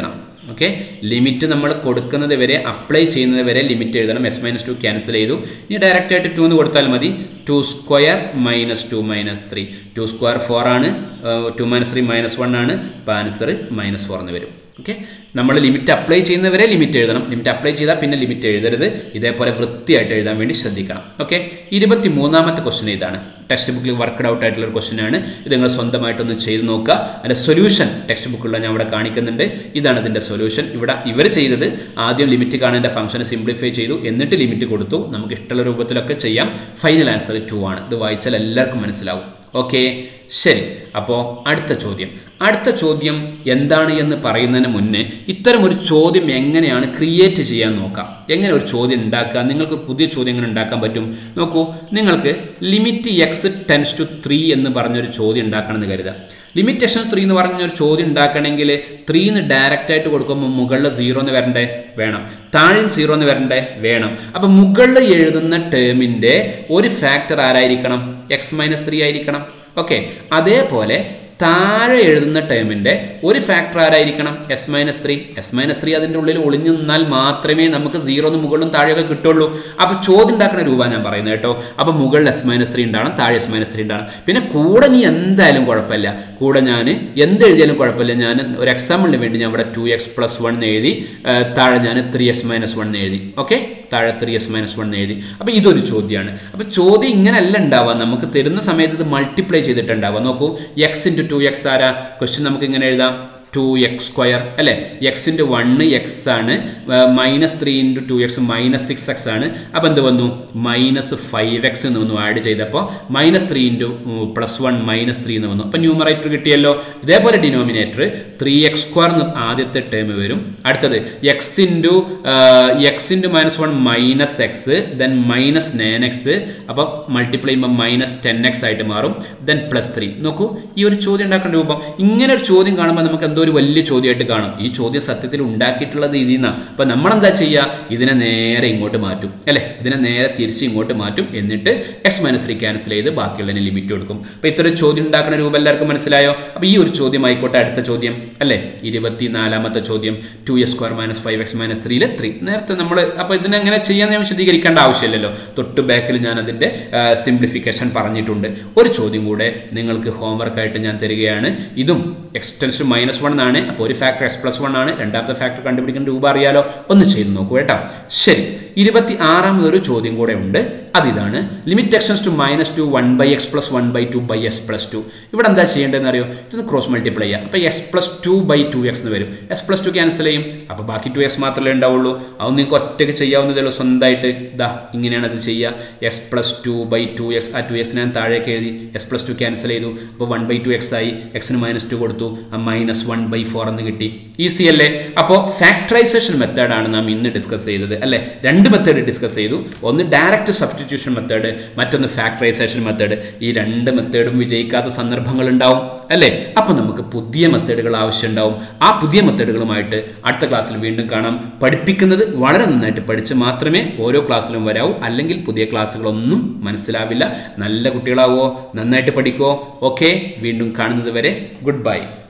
ഓക്കെ ലിമിറ്റ് നമ്മൾ കൊടുക്കുന്നത് വരെ അപ്ലൈ ചെയ്യുന്നത് വരെ ലിമിറ്റ് എഴുതണം എസ് മൈനസ് ടു ക്യാൻസൽ ചെയ്തു ഇനി ഡയറക്റ്റ് ആയിട്ട് ടു എന്ന് കൊടുത്താൽ മതി two square minus two minus three two square four ആണ് two minus three minus one ആണ് അപ്പോൾ ആൻസർ മൈനസ് ഫോർ എന്ന് വരും ഓക്കെ നമ്മൾ ലിമിറ്റ് അപ്ലൈ ചെയ്യുന്നവരെ ലിമിറ്റ് എഴുതണം ലിമിറ്റ് അപ്ലൈ ചെയ്താൽ പിന്നെ ലിമിറ്റ് എഴുതരുത് ഇതേപോലെ വൃത്തിയായിട്ട് എഴുതാൻ വേണ്ടി ശ്രദ്ധിക്കണം ഓക്കെ ഇരുപത്തി മൂന്നാമത്തെ ക്വസ്റ്റൻ ഇതാണ് ടെക്സ്റ്റ് ബുക്കിൽ വർക്ക്ഡ് ഔട്ട് ആയിട്ടുള്ള ഒരു ക്വസ്റ്റൻ ആണ് ഇത് നിങ്ങൾ സ്വന്തമായിട്ടൊന്ന് ചെയ്ത് നോക്കുക അതിൻ്റെ സൊല്യൂഷൻ ടെക്സ്റ്റ് ബുക്കുള്ള ഞാൻ ഇവിടെ കാണിക്കുന്നുണ്ട് ഇതാണ് ഇതിൻ്റെ സൊല്യൂഷൻ ഇവിടെ ഇവർ ചെയ്തത് ആദ്യം ലിമിറ്റ് കാണേണ്ട ഫംഗ്ഷനെ സിംപ്ലിഫൈ ചെയ്തു എന്നിട്ട് ലിമിറ്റ് കൊടുത്തു നമുക്ക് ഇഷ്ടമുള്ള രൂപത്തിലൊക്കെ ചെയ്യാം ഫൈനൽ ആൻസർ ടു ആണ് ഇത് വായിച്ചാൽ എല്ലാവർക്കും മനസ്സിലാവും ഓക്കെ ശരി അപ്പോൾ അടുത്ത ചോദ്യം അടുത്ത ചോദ്യം എന്താണ് എന്ന് പറയുന്നതിന് മുന്നേ ഇത്തരം ഒരു ചോദ്യം എങ്ങനെയാണ് ക്രിയേറ്റ് ചെയ്യാൻ നോക്കാം എങ്ങനെ ഒരു ചോദ്യം ഉണ്ടാക്കുക നിങ്ങൾക്ക് പുതിയ ചോദ്യം എങ്ങനെ ഉണ്ടാക്കാൻ പറ്റും നോക്കൂ നിങ്ങൾക്ക് limit x tends to three എന്ന് പറഞ്ഞൊരു ചോദ്യം ഉണ്ടാക്കണമെന്ന് കരുതാം ലിമിറ്റേഷൻ ത്രീ എന്ന് പറഞ്ഞൊരു ചോദ്യം ഉണ്ടാക്കണമെങ്കിൽ ത്രീന്ന് ഡയറക്റ്റ് ആയിട്ട് കൊടുക്കുമ്പോൾ മുകളിൽ സീറോ എന്ന് വരണ്ടേ വേണം താഴെയും സീറോ എന്ന് വരണ്ടേ വേണം അപ്പം മുകളിൽ എഴുതുന്ന ടേമിൻ്റെ ഒരു ഫാക്ടർ ആരായിരിക്കണം എക്സ് മൈനസ് ത്രീ ആയിരിക്കണം ഓക്കെ അതേപോലെ താഴെ എഴുതുന്ന ടേമിൻ്റെ ഒരു ഫാക്ടർ ആരായിരിക്കണം x minus three x minus three അതിൻ്റെ ഉള്ളിൽ ഒളിഞ്ഞു നിന്നാൽ മാത്രമേ നമുക്ക് സീറോന്ന് മുകളിലും താഴെയൊക്കെ കിട്ടുള്ളൂ അപ്പോൾ ചോദ്യം ഉണ്ടാക്കുന്ന രൂപ ഞാൻ പറയുന്നത് കേട്ടോ അപ്പോൾ മുകളിൽ എസ് മൈനസ് ത്രീ ഉണ്ടാവണം താഴെ എസ് മൈനസ് ത്രീ ഉണ്ടാവണം പിന്നെ കൂടെ നീ എന്തായാലും കുഴപ്പമില്ല കൂടെ ഞാൻ എന്ത് എഴുതിയാലും കുഴപ്പമില്ല ഞാൻ ഒരു എക്സാമ്പിളിന് വേണ്ടി ഞാൻ ഇവിടെ ടു എക്സ് പ്ലസ് വൺ എഴുതി താഴെ ഞാൻ ത്രീ എസ് മൈനസ് വൺ എഴുതി ഓക്കെ താഴെ ത്രീ എസ് മൈനസ് വൺ എഴുതി അപ്പോൾ ഇതൊരു ചോദ്യമാണ് അപ്പോൾ ചോദ്യം ഇങ്ങനെയല്ല ഉണ്ടാവുക നമുക്ക് തരുന്ന സമയത്ത് ഇത് മൾട്ടിപ്ലൈ ചെയ്തിട്ടുണ്ടാവുക നോക്കൂ എക്സ് ഇൻറ്റു ടു എക്സ് ആരാ ക്വസ്റ്റ്യൻ നമുക്ക് ഇങ്ങനെ എഴുതാം ടു എക്സ് സ്ക്വയർ അല്ലേ എക്സിൻ്റെ വണ്ണ് എക്സ് ആണ് minus three into two x minus six x ആണ് അപ്പോൾ എന്ത് വന്നു മൈനസ് ഫൈവ് എക്സ് എന്ന് വന്നു ആഡ് ചെയ്തപ്പോൾ minus three into plus one minus three എന്ന് വന്നു അപ്പോൾ ന്യൂമറേറ്റർ കിട്ടിയല്ലോ ഇതേപോലെ ഡിനോമിനേറ്റർ ത്രീ എക്സ് സ്ക്വയർ എന്ന് ആദ്യത്തെ ടേം വരും അടുത്തത് x into x into minus one minus x then minus nine x അപ്പോൾ മൾട്ടിപ്ലൈ ചെയ്യുമ്പോൾ മൈനസ് ടെൻ എക്സ് ആയിട്ട് മാറും ദെൻ പ്ലസ് ത്രീ നോക്കൂ ഈ ഒരു ചോദ്യം ഉണ്ടാക്കേണ്ട രൂപം ഇങ്ങനെ ഒരു ചോദ്യം കാണുമ്പോൾ നമുക്ക് എന്തോ ഒരു വലിയ ചോദ്യമായിട്ട് കാണും ഈ ചോദ്യം സത്യത്തിൽ ഉണ്ടാക്കിയിട്ടുള്ളത് ഇതിൽ നിന്നാണ് അപ്പോൾ നമ്മളെന്താ ചെയ്യുക ഇതിനെ നേരെ ഇങ്ങോട്ട് മാറ്റും അല്ലേ ഇതിനെ നേരെ തിരിച്ച് ഇങ്ങോട്ട് മാറ്റും എന്നിട്ട് എക്സ് മൈനസ് ത്രീ ക്യാൻസൽ ചെയ്ത് ബാക്കിയുള്ളതിന് ലിമിറ്റ് കൊടുക്കും അപ്പോൾ ഇത്ര ചോദ്യം ഉണ്ടാക്കുന്ന രൂപം എല്ലാവർക്കും മനസ്സിലായോ അപ്പോൾ ഈ ഒരു ചോദ്യം ആയിക്കോട്ടെ അടുത്ത ചോദ്യം അല്ലേ ഇരുപത്തി നാലാമത്തെ ചോദ്യം two x square minus five x minus ത്രീയിൽ ത്രീ നേരത്തെ നമ്മൾ അപ്പോൾ ഇതിനെങ്ങനെ ചെയ്യാൻ ഞാൻ വിശദീകരിക്കേണ്ട ആവശ്യമില്ലല്ലോ തൊട്ട് ബാക്കിൽ ഞാൻ അതിൻ്റെ സിംപ്ലിഫിക്കേഷൻ പറഞ്ഞിട്ടുണ്ട് ഒരു ചോദ്യം കൂടെ നിങ്ങൾക്ക് ഹോംവർക്ക് ആയിട്ട് ഞാൻ തരികയാണ് ഇതും എക്സ്റ്റൻസ് മൈനസ് വൺ ആണ് അപ്പോൾ ഒരു ഫാക്ടർ എക്സ് പ്ലസ് വൺ ആണ് രണ്ടാമത്തെ ഫാക്ടർ കണ്ടുപിടിക്കുന്ന രൂപ അറിയാലോ ഒന്ന് ചെയ്ത് നോക്കൂ കേട്ടോ ശരി ഇരുപത്തി ആറാമതൊരു ചോദ്യം കൂടെ ഉണ്ട് അതിതാണ് limit x tends to minus two one by x plus one by two by x plus two ഇവിടെ എന്താ ചെയ്യേണ്ടതെന്ന് അറിയോ ഇതൊന്ന് ക്രോസ് മൾട്ടിപ്ലൈ ചെയ്യാം അപ്പോൾ x plus two by two x എന്ന് വരും എക്സ് പ്ലസ് ടു ക്യാൻസൽ ചെയ്യും അപ്പോൾ ബാക്കി ടു എക്സ് മാത്രമേ ഉണ്ടാവുള്ളൂ അത് നിങ്ങൾക്ക് ഒറ്റയ്ക്ക് ചെയ്യാവുന്നതല്ലോ സ്വന്തമായിട്ട് ഇതാ ഇങ്ങനെയാണ് അത് ചെയ്യുക x plus two by two x ആ ടു എക്സ് ഞാൻ താഴേക്ക് എഴുതി എക്സ് പ്ലസ് ടു ക്യാൻസൽ ചെയ്തു അപ്പോൾ വൺ ബൈ ടു എക്സ് ആയി എക്സിന് മൈനസ് ടു കൊടുത്തു ആ മൈനസ് വൺ ബൈ ഫോർ എന്ന് കിട്ടി ഈസി അല്ലേ അപ്പോൾ ഫാക്ടറൈസേഷൻ മെത്തേഡാണ് നാം ഇന്ന് ഡിസ്കസ് ചെയ്തത് അല്ലേ രണ്ട് മെത്തേഡ് ഡിസ്കസ് ചെയ്തു ഒന്ന് ഡയറക്റ്റ് സബ്സ്റ്റിറ്റ്യൂഷൻ മെത്തേഡ് മറ്റൊന്ന് ഫാക്ടറൈസേഷൻ മെത്തേഡ് ഈ രണ്ട് മെത്തേഡും വിജയിക്കാത്ത സന്ദർഭങ്ങൾ ഉണ്ടാവും അല്ലേ അപ്പോൾ നമുക്ക് പുതിയ മെത്തേഡുകൾ ആവശ്യമുണ്ടാവും ആ പുതിയ മെത്തേഡുകളുമായിട്ട് അടുത്ത ക്ലാസ്സിൽ വീണ്ടും കാണാം പഠിപ്പിക്കുന്നത് വളരെ നന്നായിട്ട് പഠിച്ച് മാത്രമേ ഓരോ ക്ലാസ്സിലും വരാവൂ അല്ലെങ്കിൽ പുതിയ ക്ലാസ്സുകളൊന്നും മനസ്സിലാവില്ല നല്ല കുട്ടികളാവോ നന്നായിട്ട് പഠിക്കുമോ ഓക്കെ വീണ്ടും കാണുന്നത് വരെ ഗുഡ് ബൈ